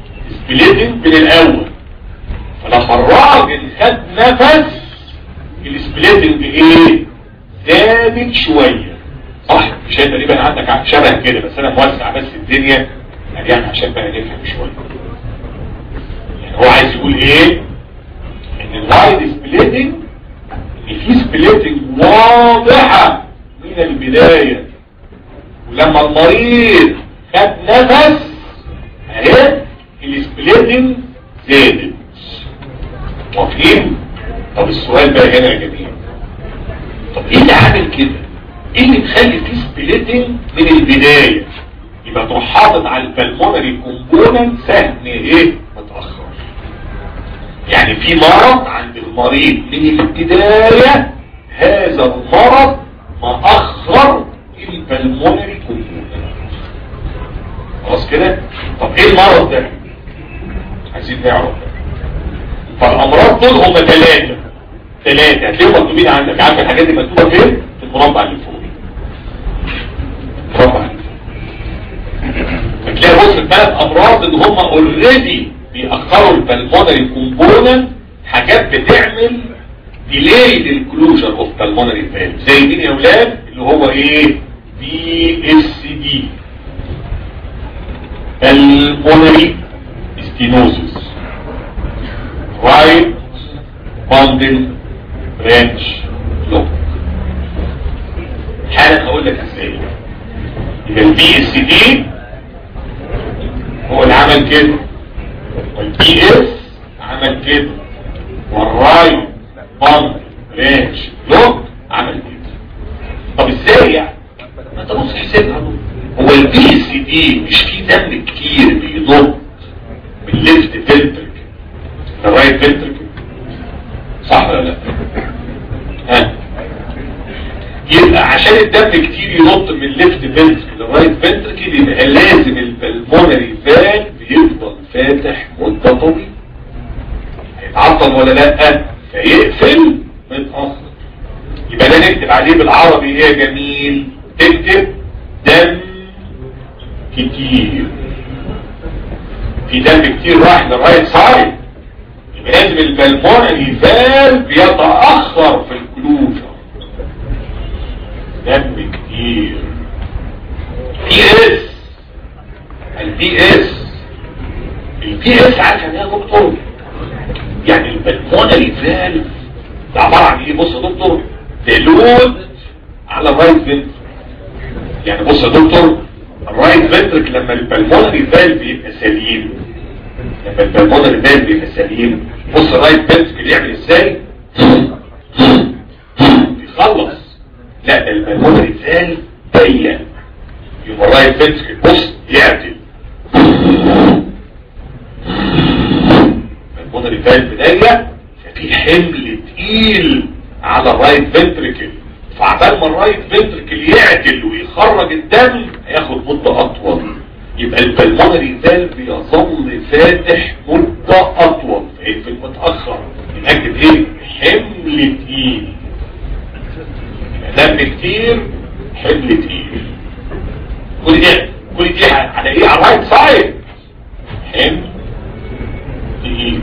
Speaker 1: سبليتنج من الاول فلما الراجل خد نفس السبليتنج ايه زادت شوية صح مش تقريبا عندك شبه كده بس انا موسع بس الدنيا يعني عشان بقى نفهم شوية يعني هو عايز يقول ايه ان الوايد سبليتنج ان في سبليتنج واضحة من البداية ولما المريض خد نفس اهي السبليتنج زادت موافقين طب السؤال بقى هنا يا جميل طب ايه اللي عامل كده ايه اللي مخلي فيه سبليتنج من البداية يبقى تروح حاطط على البلمونري كومبوننت سهم ايه متأخر يعني في مرض عند المريض من البداية هذا المرض مأخر البلمونري كومبوننت خلاص كده طب ايه المرض ده عايزين نعرف فالامراض دول هم ثلاثة ثلاثة هتلاقيهم مكتوبين عندك عارف الحاجات دي مكتوبة فين في المربع اللي فوق المربع اللي فوق هتلاقي بص الثلاث امراض ان هم اوريدي بيأخروا البلمونري كومبوننت حاجات بتعمل ديلي للكلوجر اوف بالمونري فالف زي مين يا اولاد اللي هو ايه بي اس دي بالمونري ستينوزس رايت باندل برانش لوك حالا هقول لك ازاي يبقى البي اس دي هو اللي عمل كده والبي اس عمل كده والرايت باندل برانش لوك عمل كده طب ازاي يعني ما انت بص حسابها هو البي اس دي مش فيه دم كتير بيضر من ليفت فلتر الرايت فنتركل صح ولا لا ها يبقى عشان الدم كتير ينط من الليفت فنتركل للرايت فنتركل يبقى لازم البلمونري فالف يفضل فاتح مدة طويلة هيتعطل ولا لا فيقفل متأخر يبقى ده نكتب عليه بالعربي ايه يا جميل تكتب دم كتير في دم كتير راح للرايت سايد يبقى لازم البلمونري فالف بيتأخر في الكلوجر دم كتير بي اس البي اس البي اس عارف يعني ايه يا دكتور يعني البلمونري فالف ده عبارة عن ايه بص يا دكتور تلود على الرايت فنتر يعني بص يا دكتور الرايت فنترك لما البلمونري فالف يبقى سليم لما البلمونري فالف يبقى سليم بص الرايت فنترك يعمل ازاي بيخلص لا ده البلمونري فالف ضيق يبقى الرايت فنترك بص يعدل البلمونري فالف ضيق ففي حمل تقيل على الرايت فنتركل فعبال ما الرايت فنتركل يعدل ويخرج الدم هياخد مدة اطول يبقى البلمونري فالف يظل فاتح مدة اطول فيقفل متأخر نكتب ايه حمل تقيل دم كتير حمل تقيل كل دي كل دي على ايه على الرايت سايد حمل تقيل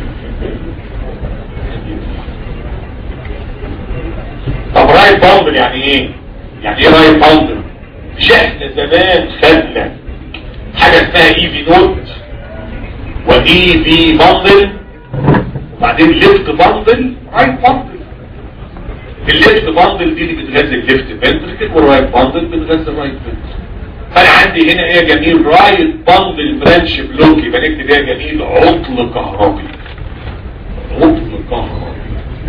Speaker 1: طب رايت باوندر يعني ايه يعني ايه رايت باوندر مش احنا زمان خدنا حاجة اسمها اي في نوت واي في باندل وبعدين ليفت باندل رايت باندل الليفت باندل دي اللي بتغذي الليفت فنتركل والرايت باندل بتغذي الرايت فنتركل فانا عندي هنا ايه يا جميل رايت باندل برانش بلوك يبقى نكتب ايه يا جميل عطل كهربي عطل كهربي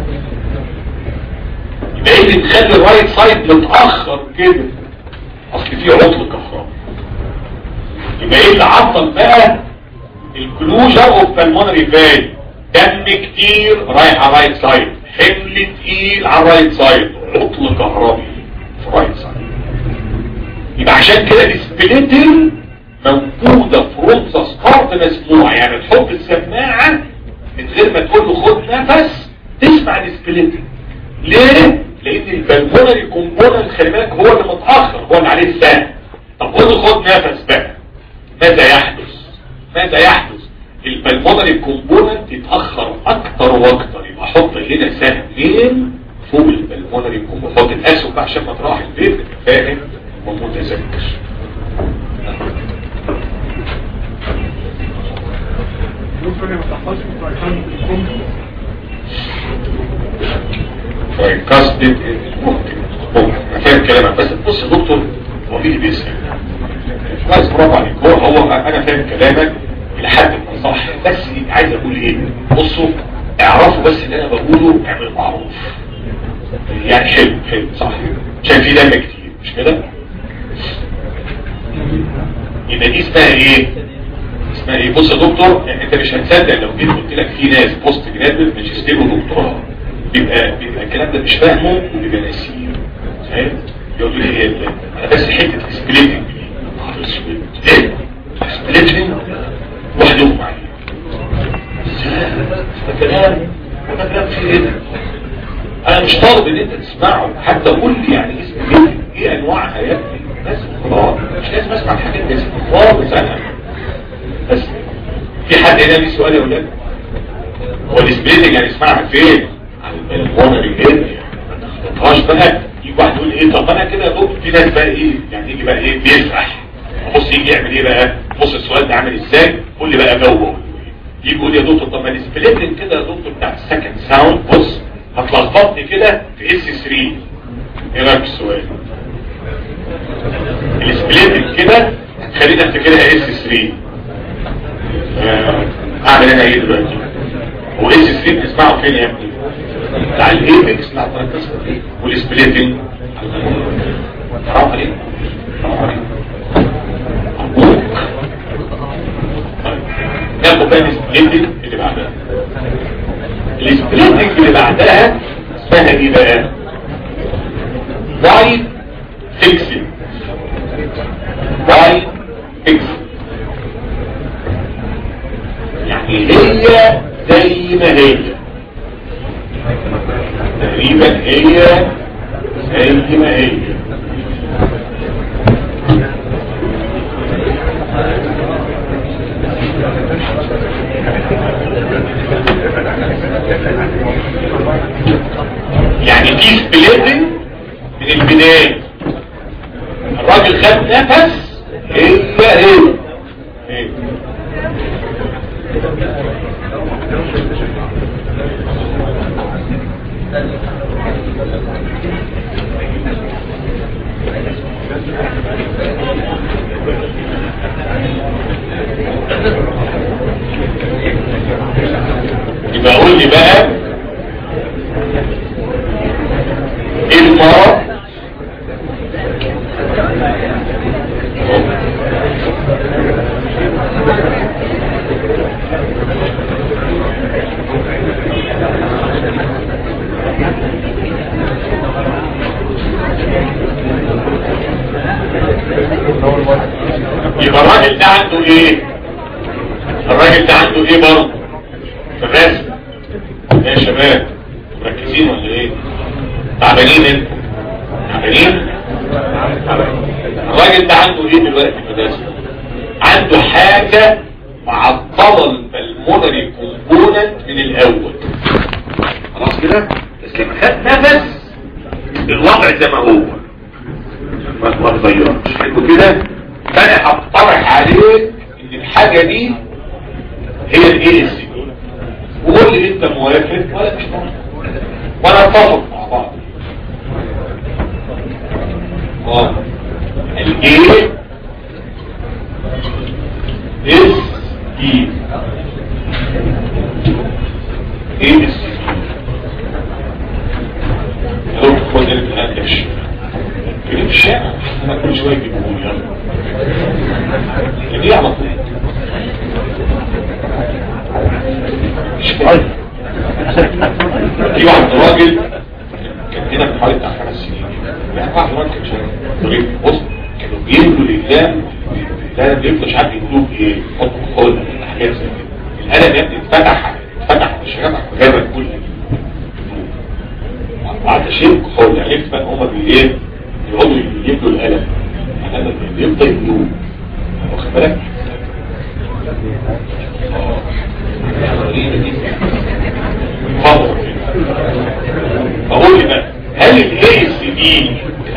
Speaker 1: يبقى ايه اللي تخلي الرايت سايد متأخر كده اصل فيه عطل كهربي يبقى ايه اللي عطل بقى الكلوجر اوف بالمونري فال دم كتير رايح على الرايت سايد حمل تقيل على الرايت سايد عطل كهربي في الرايت سايد يبقى عشان كده السبليتل موجودة في رمزة ستارت مسموعة يعني تحط السماعة من غير ما تقول له خد نفس تسمع السبليتل ليه؟ لان البلمونري كومبوننت خلي بالك هو اللي متأخر هو اللي عليه السهم طب قول له خد نفس بقى ماذا يحدث ماذا يحدث البلمونري كومبوننت يتاخر اكتر واكتر يبقى احط هنا سهمين فوق البلمونري كومبوننت حط الاسهم بقى عشان ما تروح البيت تبقى فاهم ومتذكر
Speaker 3: ممكن ما تحصلش في فرحان بالكم
Speaker 1: كاستد ممكن ممكن انا فاهم كلامك بس بص يا دكتور هو مين اللي بيسال كويس برافو عليك هو هو انا فاهم كلامك الى حد ما صح بس عايز اقول ايه بصوا اعرفوا بس اللي انا بقوله اعمل معروف يعني حلو حلو صح عشان في دم كتير مش كده يبقى دي اسمها ايه اسمها ايه بص يا دكتور يعني انت مش هتصدق لو جيت قلت لك في ناس بوست جرادويت ماجستير ودكتوراه بيبقى بيبقى الكلام ده مش فاهمه وبيبقى ناسيه فاهم يقول لي ايه انا بس حته السبليتنج دي ايه السبليتنج واحد يغمى عليه ده كلام ده كلام في ايه ده انا مش طالب ان انت تسمعه حتى قول لي يعني ايه سبليتنج ايه انواعها يا ابني بس خلاص مش لازم اسمع الحاجات دي خالص انا بس في حد هنا ليه سؤال يا ولاد هو السبليتنج يعني اسمعها فين على المونري هيد ما تخططهاش بقى يجي واحد يقول ايه طب انا كده يا دكتور في ناس بقى ايه يعني يجي بقى ايه بيسرح بص يجي يعمل ايه بقى بص السؤال ده عامل ازاي قول لي بقى جوه يجي يقول يا دكتور طب ما السبليتنج كده يا دكتور بتاع السكند ساوند بص هتلخبطني كده في اس 3 ايه رايك في السؤال السبليتنج كده خلينا افتكرها اس 3 اعمل انا ايه دلوقتي هو اس 3 بتسمعه فين يا ابني بتاع الايبكس بتاع التركز والسبليتنج حرام عليك حرام عليك أرجوك. طيب ناخد بقى السبليتنج اللي بعدها السبليتنج اللي بعدها اسمها ايه بقى وايد فيكسد وايد فيكسد يعني هي زي ما هي تقريبا هي زي ما هي يعني في سبليتنج من البداية الراجل خد نفس هي هي هي يبقى قول لي بقى ايه المرض يبقى الراجل ده عنده ايه الراجل ده عنده ايه برضه في الرسم ايه يا شباب مركزين ولا ايه تعبانين انتوا تعبانين الراجل ده عنده ايه دلوقتي في الرسم عنده حاجة معطلة البلمونري كومبوننت من الاول خلاص كده بس لما خد نفس الوضع زي ما هو ما ما تغيرش حلو كده فانا هقترح عليك ان الحاجة دي هي الاي اس دي وقول لي انت موافق ولا مش موافق وانا اتفق مع بعض اه الاي اس دي ايه اس لو خد الكلام في الشارع انا كل شويه يجيبوه يلا دي على طول مش كويس في واحد راجل كان هنا من حوالي بتاع خمس سنين يعني واحد راجل كان شغال طريق بص كانوا بيملوا الاقلام القلم بيفضل مش عارف يكتبوا ايه يحطوا خلق حاجات زي كده القلم يا ابني اتفتح اتفتح مش فتح غير كل بعد شيء خلق عرفت بقى هما بي ايه يقعدوا يجيبوا القلم القلم بيفضل يدوب واخد بالك؟ اه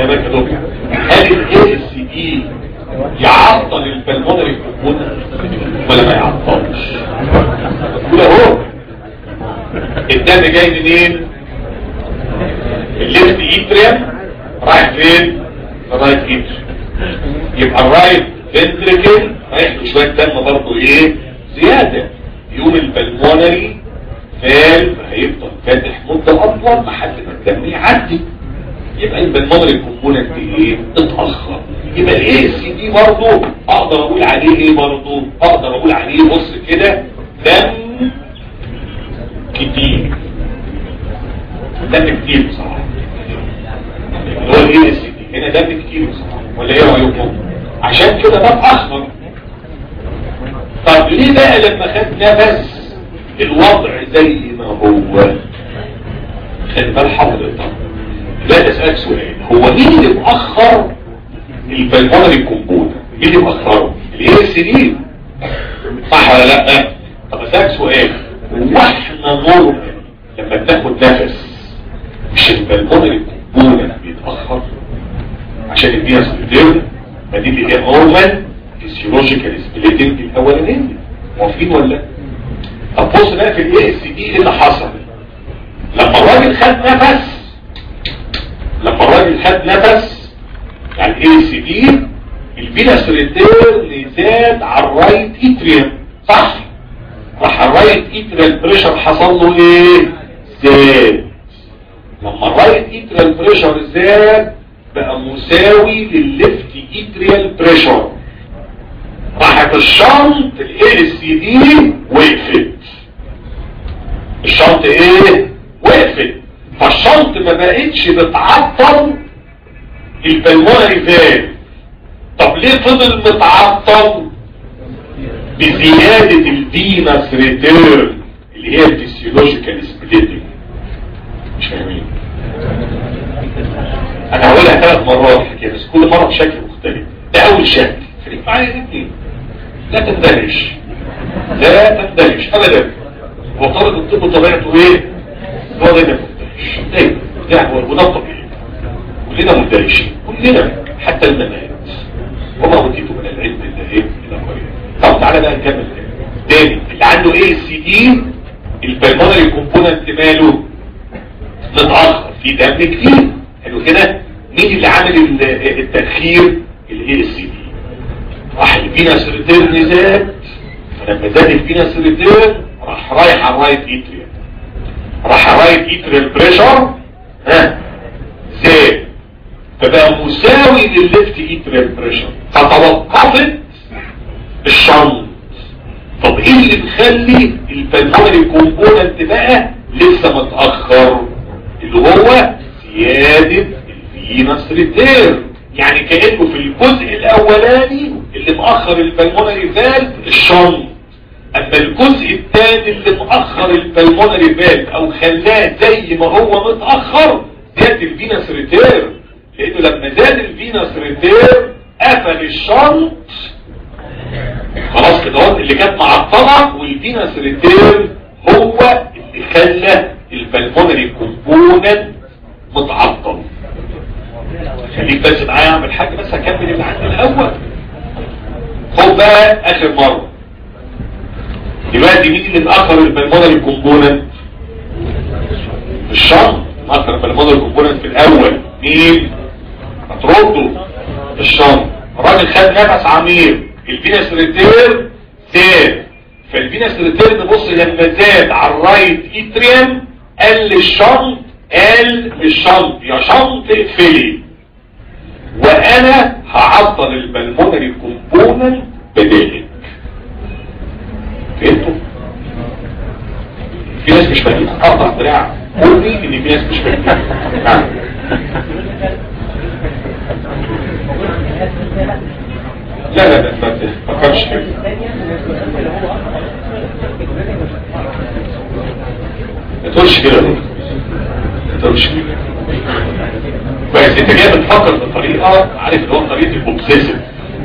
Speaker 1: افهمك يا دكتور هل الاي اس دي يعطل البلمونري كومبوننت ولا ما يعطلش قول اهو الدم جاي منين الليفت ايتريم رايح فين الرايت ايتريم يبقى الرايت فنتريكل رايح له شويه دم برضه ايه زياده يوم البلمونري فال هيفضل فاتح مده اطول لحد ما الدم يعدي يبقى البلمونري كومبوننت ايه اتاخر يبقى الاي سي دي برضه اقدر اقول عليه ايه برضه اقدر اقول عليه بص كده دم كتير دم كتير بصراحه اللي هو الاي اس دي هنا دم كتير بصراحه ولا ايه رايكم عشان كده ده اتاخر طب ليه بقى لما خد نفس الوضع زي ما هو خد بال حضرتك لا اسالك سؤال هو مين اللي مؤخر البلمونري كومبوننت مين اللي مؤخره الاي اس دي صح ولا لا طب اسالك سؤال هو احنا نورمال لما بناخد نفس مش البلمونري كومبوننت بيتاخر عشان البيئه سبيتيرن ما دي اللي هي نورمال فيسيولوجيكال سبليتنج الاولانيه موافقين ولا لا طب بص بقى في الاي اس دي ايه اللي حصل لما الراجل خد نفس لما الراجل خد نفس يعني الاي اس دي الفينس ريتيرن زاد على الرايت اتريم صح راح الرايت اتريال بريشر حصل له ايه زاد لما الرايت اتريال بريشر زاد بقى مساوي للليفت اتريال بريشر راحت الشنط الاي اس دي وقفت الشنط ايه وقفت فالشنط ما بقتش بتعطل البلمونري فالف طب ليه فضل متعطل بزيادة الفينس ريتيرن اللي هي الفسيولوجيكال سبليتنج مش فاهمين انا هقولها ثلاث مرات كده بس كل مرة بشكل مختلف ده اول شكل خليك معايا الاثنين لا تندهش لا تندهش ابدا هو طالب الطب طبيعته ايه هو دايما مندهش دايما ده هو وده الطبيعي كلنا مندهشين كلنا حتى الممات وما اوتيتم من العلم الا ايه الى قليل طب تعالى بقى نكمل تاني اللي عنده ايه سي دي البلمونري كومبوننت ماله متاخر في دم كتير حلو كده مين اللي عامل ال- التاخير الاي اس دي راح الفينس ريتيرن زاد فلما زاد الفينس ريتيرن راح رايح على الرايت اتريال راح الرايت اتريال بريشر ها زاد فبقى مساوي للليفت اتريال بريشر فتوقفت الشنط طب ايه اللي مخلي البلمونري كومبوننت بقى لسه متاخر اللي هو زياده الفينس ريتيرن يعني كانه في الجزء الاولاني اللي مأخر البلمونري فالف الشنط اما الجزء الثاني اللي مأخر البلمونري فالف او خلاه زي ما هو متأخر زاد الفينس ريتيرن لانه لما زاد الفينس ريتيرن قفل الشنط خلاص كده اهو اللي كانت معطله والفينس ريتيرن هو اللي خلى البلمونري كومبوننت متعطل خليك بس معايا اعمل حاجه بس هكمل اللي عندي الاول خد بقى اخر مره دلوقتي مين اللي مأخر البلمونري كومبوننت الشنط مأخر البلمونري كومبوننت في الاول مين هترده الشنط الراجل خد نفس عميق الفينس ريتير زاد فالفينس ريتير بص لما زاد على الرايت اتريم قال الشنط قال للشنط يا شنط اقفلي وانا هعطل البلمونري كومبوننت بدالك فهمتوا في ناس مش فاهمين اقطع دراع قولي ان في ناس مش فاهمين نعم. لا لا لا ما تفكرش كده ما تقولش كده يا دكتور. ما تقولش كده كويس انت جاي بتفكر بطريقه عارف اللي هو طريقه الاوبسيسيف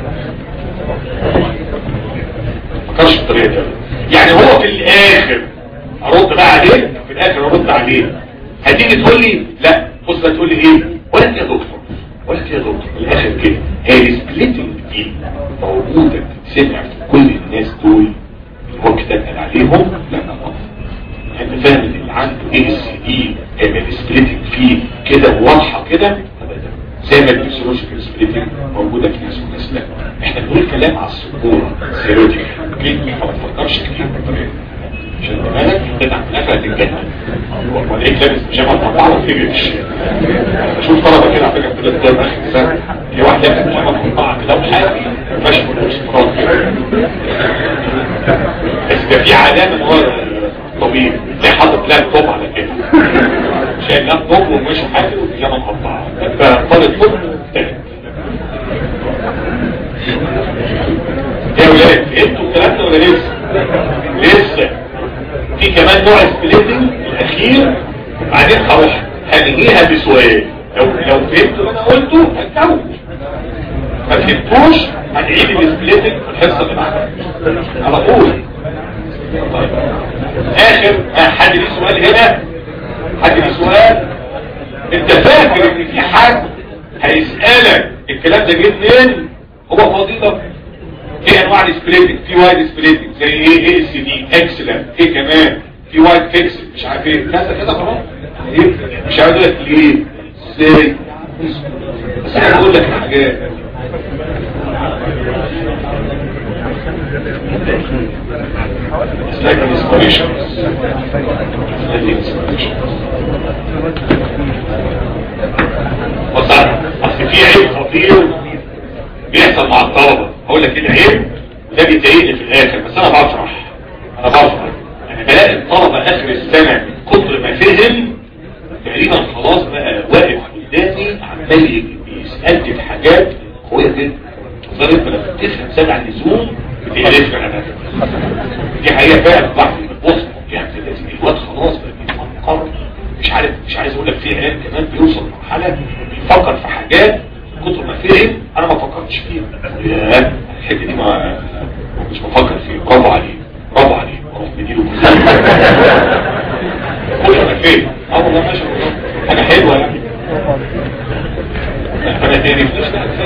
Speaker 1: ما فكرش بالطريقه دي يعني هو في الاخر ارد بقى عليه في الاخر ارد عليه هتيجي تقول لي لا بص بقى تقول لي ايه ولا يا دكتور ولا كده يا دكتور من الاخر كده هي السبليتنج دي موجوده بتتسمع في كل الناس دول اللي هو كتاب قال عليهم لا طبعا انت فاهم ان اللي عنده ايه السي دي هيبقى السبليتنج فيه كده واضحه كده ابدا زي ما الفسيولوجيكال سبليتنج موجوده في ناس وناس لا احنا بنقول كلام على السبوره سيروتيك ما تفكرش كتير بالطريقه دي. عشان بالك انت في الاخر هتتجنن ولاقيك لابس بيجامه مقطعه وتجري في الشارع بشوف طلبه كده على فكره بتقول لك ده اخر سنه في واحد لابس بيجامه مقطعه كده وحاجه ماشي بالاسطرات كده بس ده في علامه ان هو طبيب تلاقي حاطط لابتوب على كده شايل لابتوب وماشي حاجه والبيجامه مقطعه فطالب طب تاني يا ولاد فهمتوا الكلام ده ولا لسه؟ لسه في كمان نوع سبليتنج الاخير بعدين هروح هنهيها بسؤال لو لو فهمتوا اللي انا قلته هتجاوب ما فهمتوش هنعيد السبليتنج في الحصه اللي بعدها على طول طيب اخر آه، حد ليه سؤال هنا حد ليه سؤال انت فاكر ان في حد هيسألك الكلام ده جه منين هو فضيلة في انواع السبليتنج في وايد سبليتنج زي ايه ايه اس دي اكسلنت ايه كمان في وايد فيكس مش عارف ايه كذا كذا خلاص ايه مش عارف اقول لك ليه ازاي بس انا بقول لك حاجات It's like an inspiration. It's like an inspiration. بص اصل في عيب خطير بيحصل مع الطلبة هقول لك ايه العيب وده بيضايقني في الاخر بس انا بفرح انا بفرح انا بلاقي الطلبة اخر السنة من كتر ما فهم تقريبا خلاص بقى واقف قدامي عمال بيسألني في حاجات قوية جدا لدرجة لما تفهم زاد عن اللزوم بتقرفني انا دي حقيقة فعلا بعض بص يعني لازم الواد خلاص بقى بيفكر مش عارف مش عايز اقول لك في عيال كمان بيوصل لمرحلة بيفكر في حاجات من كتر ما فهم انا ما فكرتش فيها ياه الحته دي ما مش بفكر فيها برافو عليك برافو عليك اروح بديله كل انا فين اه والله ماشي والله حاجه حلوه يعني انا تاني فلوس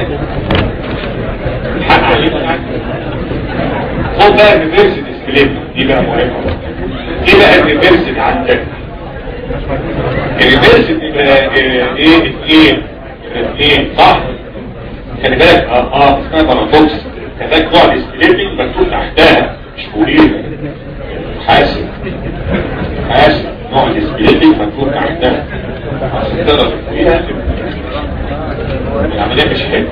Speaker 1: الحق علينا يعني خد بقى الريفرسد سكليب دي بقى مهمه ايه بقى الريفرسد عندك الريفرسد يبقى ايه اثنين اثنين صح خلي بالك اه اه اسمها بارادوكس كذلك نوع السكليبنج مكتوب تحتها مش فوقيها حاسب حاسب نوع السكليبنج مكتوب تحتها عشان تقدر فوقيها العمليه مش حلوه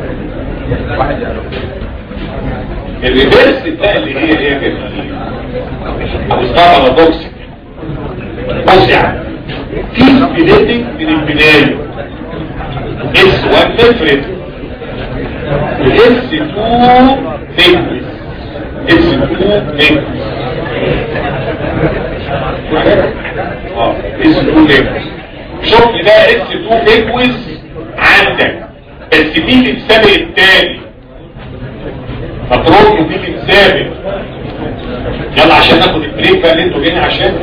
Speaker 1: الريفرس بقى اللي هي ايه يا جميل او اسمها بارادوكس بص يعني في سكليبنج من البدايه اس 1 نفرد واس 2 نكوز اس 2 نكوز اه اس 2 نكوز شوف ده اس 2 نكوز عندك بس مين اللي مسابق التاني مطروح ومين اللي مسابق يلا عشان ناخد البريك بقى اللي انتوا جايين عشان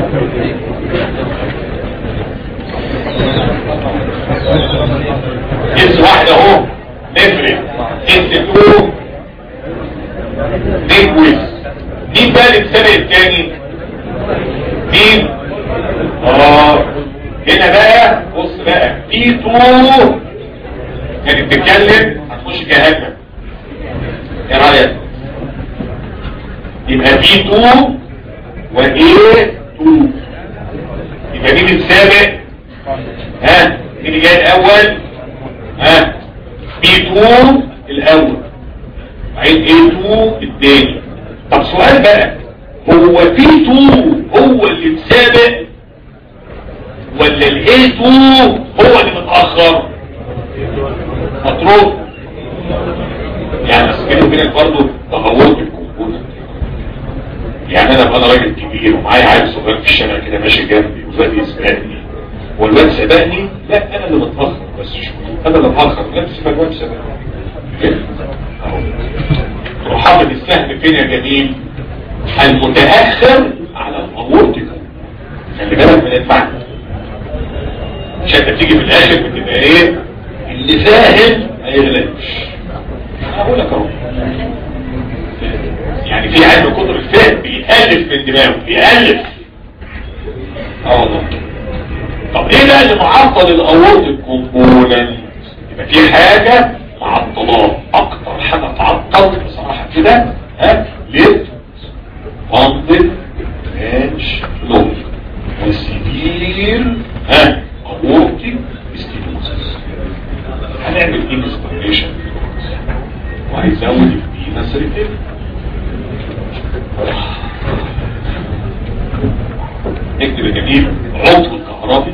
Speaker 1: اس واحد اهو نفرق اس 2 نكوز مين بقى اللي مسابق التاني مين اه هنا بقى بص بقى في 2 كانت بتتكلم هتخش جهنم ايه رايك يبقى في 2 وايه 2 يبقى مين السابق ها مين اللي جاي الاول ها بي 2 الاول بعدين ايه 2 الثاني طب سؤال بقى هو بي 2 هو اللي مسابق ولا الاي 2 هو اللي متاخر مطروح يعني بس كده وبينك برضه تطورت الكمبيوتر يعني انا بقى راجل كبير ومعايا عيل صغير في الشارع كده ماشي جنبي وفادي يسبقني والواد سبقني لا انا اللي متاخر بس شو انا اللي متاخر لا بس الواد سبقني كده اهو تروح حاطط السهم فين يا جميل المتاخر على الاورتيكال خلي بالك من المعنى عشان انت بتيجي في الاخر بتبقى ايه اللي فاهم ما يغلبش انا بقول لك اهو يعني في علم كتر الفهم بيتالف من دماغه بيالف اه والله طب ايه بقى اللي معطل الاورط الكومبوننت يبقى في حاجه معطلات اكتر حاجه تعطل بصراحه كده ها ليه فاندد برانش لوب وسيفير ها اورتي ستينوزس هنعمل انسبريشن وهيزود الفينس ريتيل نكتب يا جميل عطل كهربي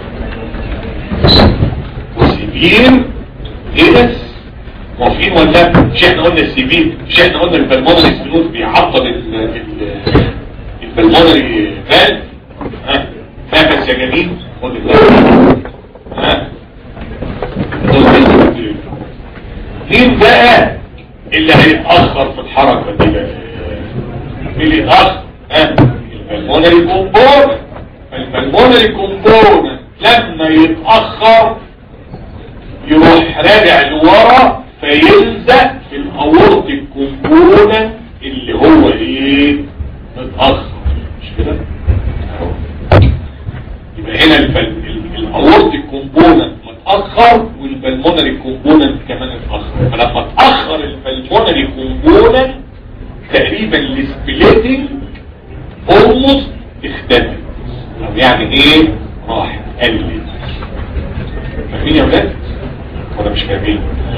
Speaker 1: وسيفير هيدس موافقين ولا لا؟ مش احنا قلنا السيفير مش احنا قلنا البلمونري سبلوت بيعطل ال- ال- البلمونري فال ها نفس يا جميل خد الله ها خد الله. مين بقى اللي هيتأخر في الحركة دي بقى مين اللي يتأخر ها البلمونري كومبون البلمونري كومبون لما يتأخر يروح راجع لورا فيلزق في الاورط الكومبوننت اللي هو ايه متأخر مش كده أهو. يبقى هنا الاورط الكومبوننت متأخر والبلمونري كومبوننت كمان اتأخر فلما اتأخر البلمونري كومبوننت تقريبا السبليتنج اولموست اختفت طب يعني ايه راح قلت فاهمين يا ولاد ولا مش فاهمين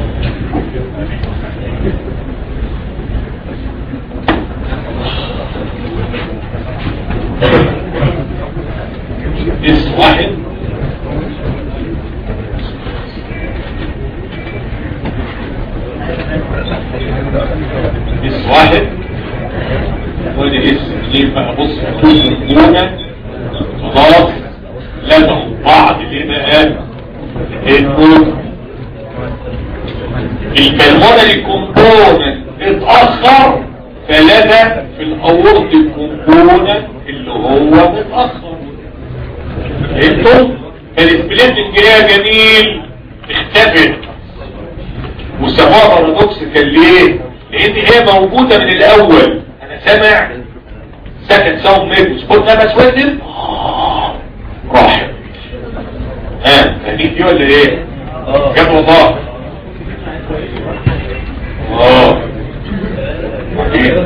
Speaker 1: اسم واحد اسم واحد ودي اسم اثنين بقى بص دونه خلاص لازم بعض ليه بقى انه البلمونري كومبوننت اتأخر فلدى في الاورط الكومبوننت اللي هو متأخر انتم السبليتنج يا جميل اختفت وسموها بارادوكسيكال ليه؟ لان هي موجودة من الاول انا سامع سكن ساوند ميكوس قلت نفس وزن راحت ها فاهمين دي ولا ايه؟ جاب والله اه بعدين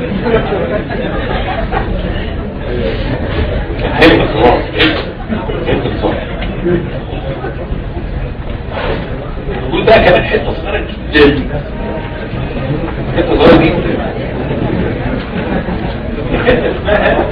Speaker 1: حلو خلاص حلو صح نقول بقى كمان حته صغيره جدا حته صغيره جدا حته اسمها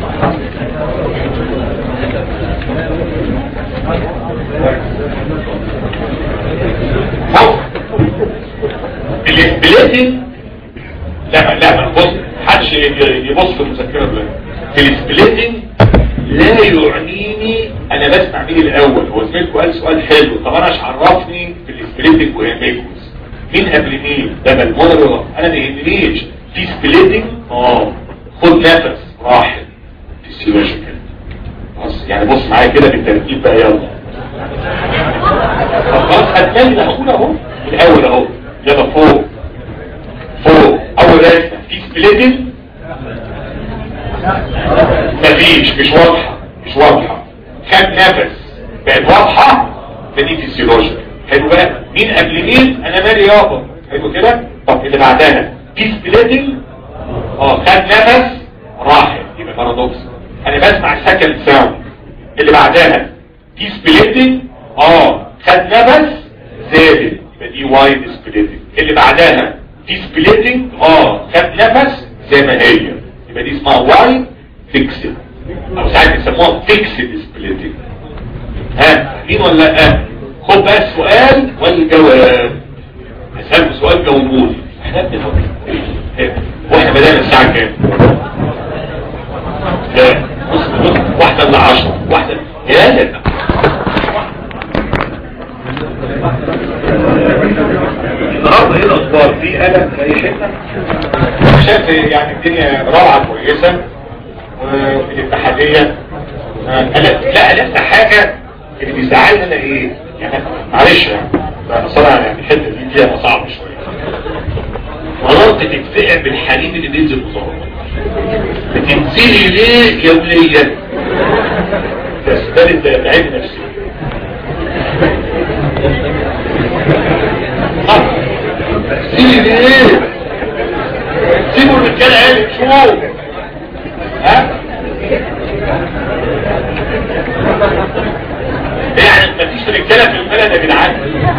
Speaker 1: الاسبليتنج لا لا بص محدش يبص في المذكره دلوقتي في الاسبليتنج لا يعنيني انا بسمع مين الاول هو زميلكم قال سؤال حلو طب انا ايش عرفني في الاسبليتنج وهيميكوس مين قبل مين ده بالمونر ولا انا ما يهمنيش في سبليتنج اه خد نفس راحل فيسيولوجيكال بص يعني بص معايا كده بالترتيب بقى يلا طب خلاص هتلاقي ده هقول اهو الاول اهو يلا فوق فوق اول رسمه في سبليتنج مفيش مش واضحة مش واضحة خد نفس بقت واضحة فدي فيسيولوجيا حلو بقى مين قبل مين انا مالي يابا حلو كده طب اللي بعدها في سبليتنج اه خد نفس راحت يبقى بارادوكس انا بسمع سكند ساوند اللي بعدها في سبليتنج اه خد نفس زادت يبقى دي وايد سبليتنج اللي بعدها في سبليتنج اه خد نفس زي ما هي يبقى دي اسمها وايد فيكسد او ساعات بيسموها فيكسد سبليتنج ها مين ولا لا خد بقى السؤال والجواب هسألكوا سؤال جاوبوني احنا بنفكر واحنا بدأنا الساعة كام لا بص بص واحدة من عشرة واحدة يا لا النهارده ايه الاخبار في قلق في اي حته شايف يعني الدنيا روعه كويسه وفي الاتحاديه آه، قلق لا قلقت حاجه اللي بيزعلني انا ايه يعني معلش يعني لا صراحة يعني الحتة دي فيها صعب شوية مرات تتفقع بالحليب اللي بينزل بصراحة بتنزلي ليه يا ولية بس ده اللي تعب نفسي تنزلي ليه سيبوا الرجاله عيال شوف ها يعني مفيش رجاله في البلد يا جدعان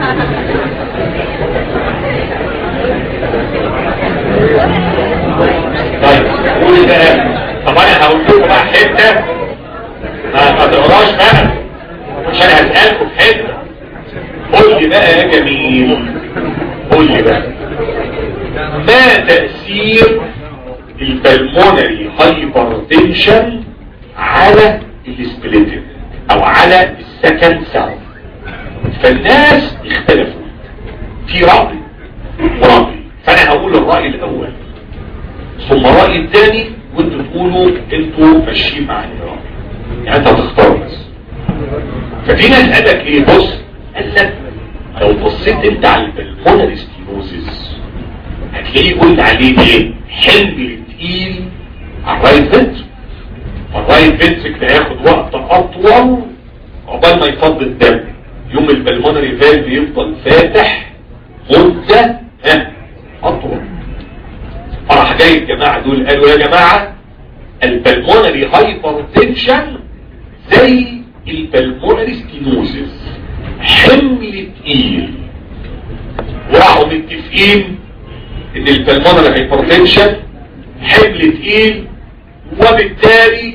Speaker 1: طيب قولي بقى طب انا هقول لكم بقى حته ما ما تقراش بقى عشان هسالكم في حته قول لي بقى يا جميل قول لي بقى ما تأثير البلمونري هايبرتنشن على السبليتين او على السكند ساوند فالناس اختلفوا في رأي ورأي فانا هقول الرأي الاول ثم الرأي الثاني وانتوا تقولوا انتوا ماشيين مع الرأي يعني انت هتختار بس ففي ناس قال لك ايه بص قال لك لو بصيت انت على البلمونري ستينوزيس هتلاقيه قلت عليه ايه حمل تقيل على الرايت فنتر الرايت فنترك هياخد وقت اطول عقبال ما يفض الدم يوم البلمونري فالف يفضل فاتح مدة ها اطول فراح جاي الجماعة دول قالوا يا جماعة البلمونري هايبرتنشن زي البلمونري ستينوزيس حمل تقيل وراحوا متفقين ان البلمونري هايبرتنشن حمل تقيل وبالتالي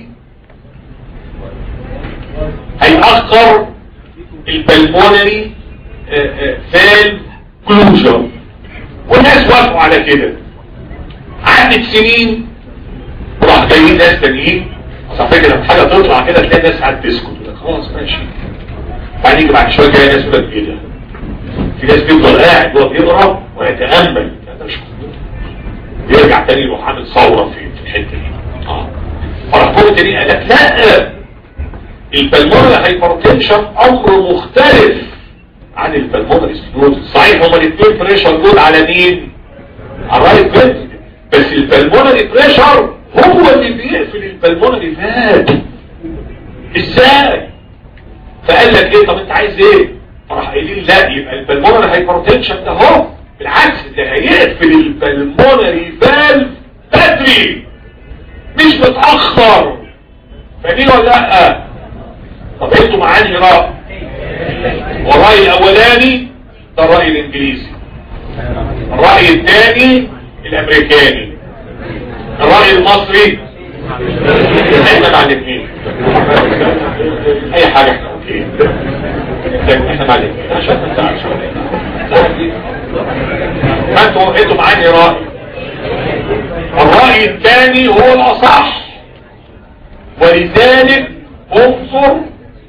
Speaker 1: هيأخر البلمونري فال كلوجر والناس وافقوا على كده عدت سنين وراح جايين ناس تانيين اصل فكرة لما حاجة تطلع كده تلاقي الناس قاعد تسكت خلاص ماشي بعدين يجي بعد شوية تلاقي ناس يقول لك ايه ده في ناس بيفضل قاعد وهو بيقرا ويتامل ده مش يرجع تاني يروح عامل ثوره في الحته دي اه فراح كل تاني قال لك لا البلمونري هايبرتنشن امر مختلف عن البلمونري ستنوز صحيح هما الاثنين بريشر دول على مين على الرايت فنتريكل بس البلمونري بريشر هو اللي بيقفل البلمونري فات ازاي فقال لك ايه طب انت عايز ايه راح قايلين لا يبقى البلمونري هايبرتنشن ده اهو بالعكس ده هيقفل البلمونري فالف بدري مش متاخر فاهمين ولا لا طب انتوا معاني راي والراي الاولاني ده الراي الانجليزي الراي الثاني الامريكاني الراي المصري احنا مع الاثنين اي حاجه احنا اوكي احنا مع الاثنين عشان ما تزعلش فانتوا انتوا معاني راي الراي الثاني هو الاصح ولذلك انظر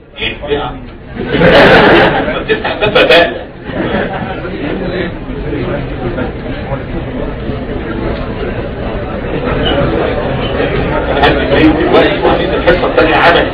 Speaker 1: تفتح باب باب الحصة الثانية عمل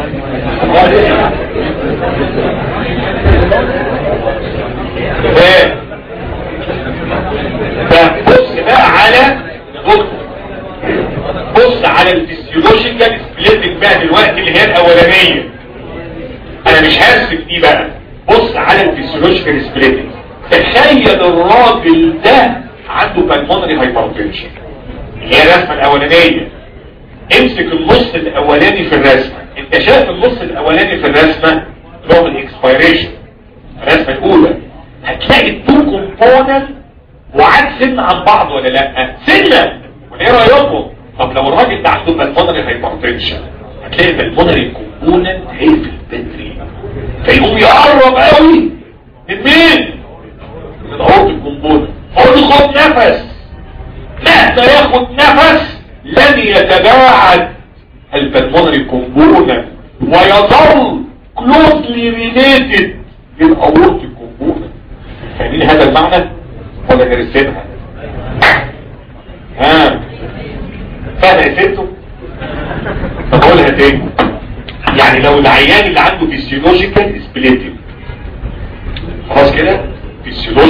Speaker 1: فبص بقى على دكتور بص على الفسيولوجيكال سبليتنج بقى دلوقتي اللي هي الاولانيه انا مش هرسم دي بقى بص على الفسيولوجيكال سبليتنج تخيل الراجل ده عنده بالمونري هايبرتنشن اللي هي الرسمه الاولانيه امسك النص الاولاني في الرسمه انت شايف النص الاولاني في الرسمه اللي هو الاكسبيريشن الرسمه الاولى هتلاقي التو كومبوننت وعاد سن عن بعض ولا لا سنة وايه رايكم طب لو الراجل ده عنده بالمونري هايبرتنشن هتلاقي بالمونري كومبوننت هيقفل بدري فيقوم يقرب قوي من مين من اورط الكومبوننت اقول له خد نفس مهما ياخد نفس لن يتباعد البلمونري كومبوننت ويظل كلوزلي ريليتد للاورط الكومبوننت فاهمين هذا المعنى ولا نرسمها ها فاهم يا ستو طب اقولها تاني يعني لو العيان اللي عنده فيسيولوجيكال سبليتنج خلاص كده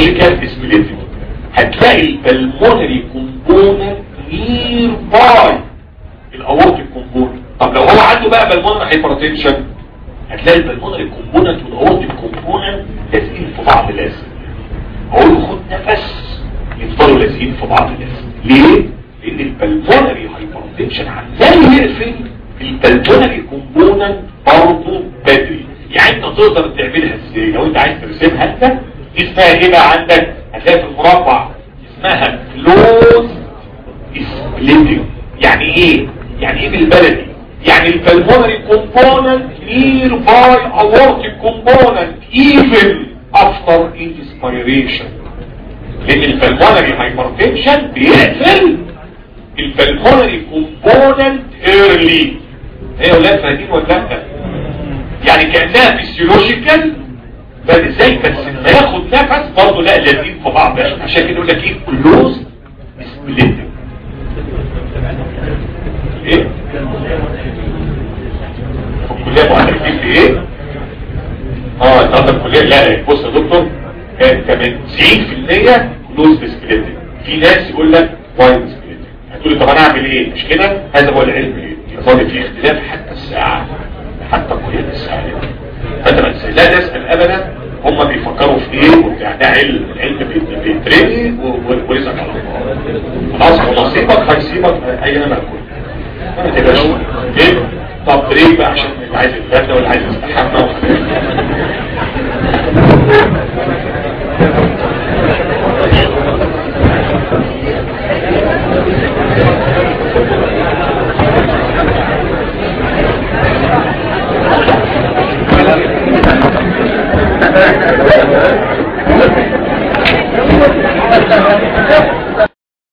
Speaker 1: فيسيولوجيكال سبليتنج هتلاقي البلمونري كومبوننت نير باي الاورتيك كومبوننت طب لو هو عنده بقى بلمونري هايبرتنشن هتلاقي البلمونري كومبوننت والاورتيك كومبوننت لازقين في بعض لازم اقول له خد نفس يفضلوا لازقين في بعض لازم ليه؟ لان البلمونري هايبرتنشن عمال يقفل البلمونري كومبوننت برضه بدري يعني انت تقدر تعملها ازاي لو انت عايز ترسمها انت دي اسمها ايه بقى عندك هتلاقي في المربع اسمها كلوز سبليتنج يعني ايه يعني ايه بالبلدي يعني البلمونري كومبوننت نير باي اورتيك كومبوننت ايفن افتر انسبيريشن لان البلمونري هايبرتنشن بيقفل البلمونري كومبوننت ايرلي هي ولا فاهمين ولا لا يعني كانها فيسيولوجيكال بس ازاي بس لما ياخد نفس برضه لا لازم في بعض عشان كده يقول لك ايه كلوز سبليتنج ايه الكليه معترفين بايه اه النهارده الكليه لا بص يا دكتور كمان 90% كلوز سبليتنج في ناس يقول لك وايد سبليتنج هتقول لي طب انا اعمل ايه مش كده هذا هو العلم ايه يظل في اختلاف حتى الساعه حتى كليه الساعه فانت ما تسأل لا تسال ابدا هم بيفكروا في ايه وبتاع ده علم العلم بيترمي ورزق على الله خلاص ونصيبك هيسيبك اينما يكون ما تبقاش ايه طب بريك بقى عشان اللي عايز يتغدى واللي عايز يستحمى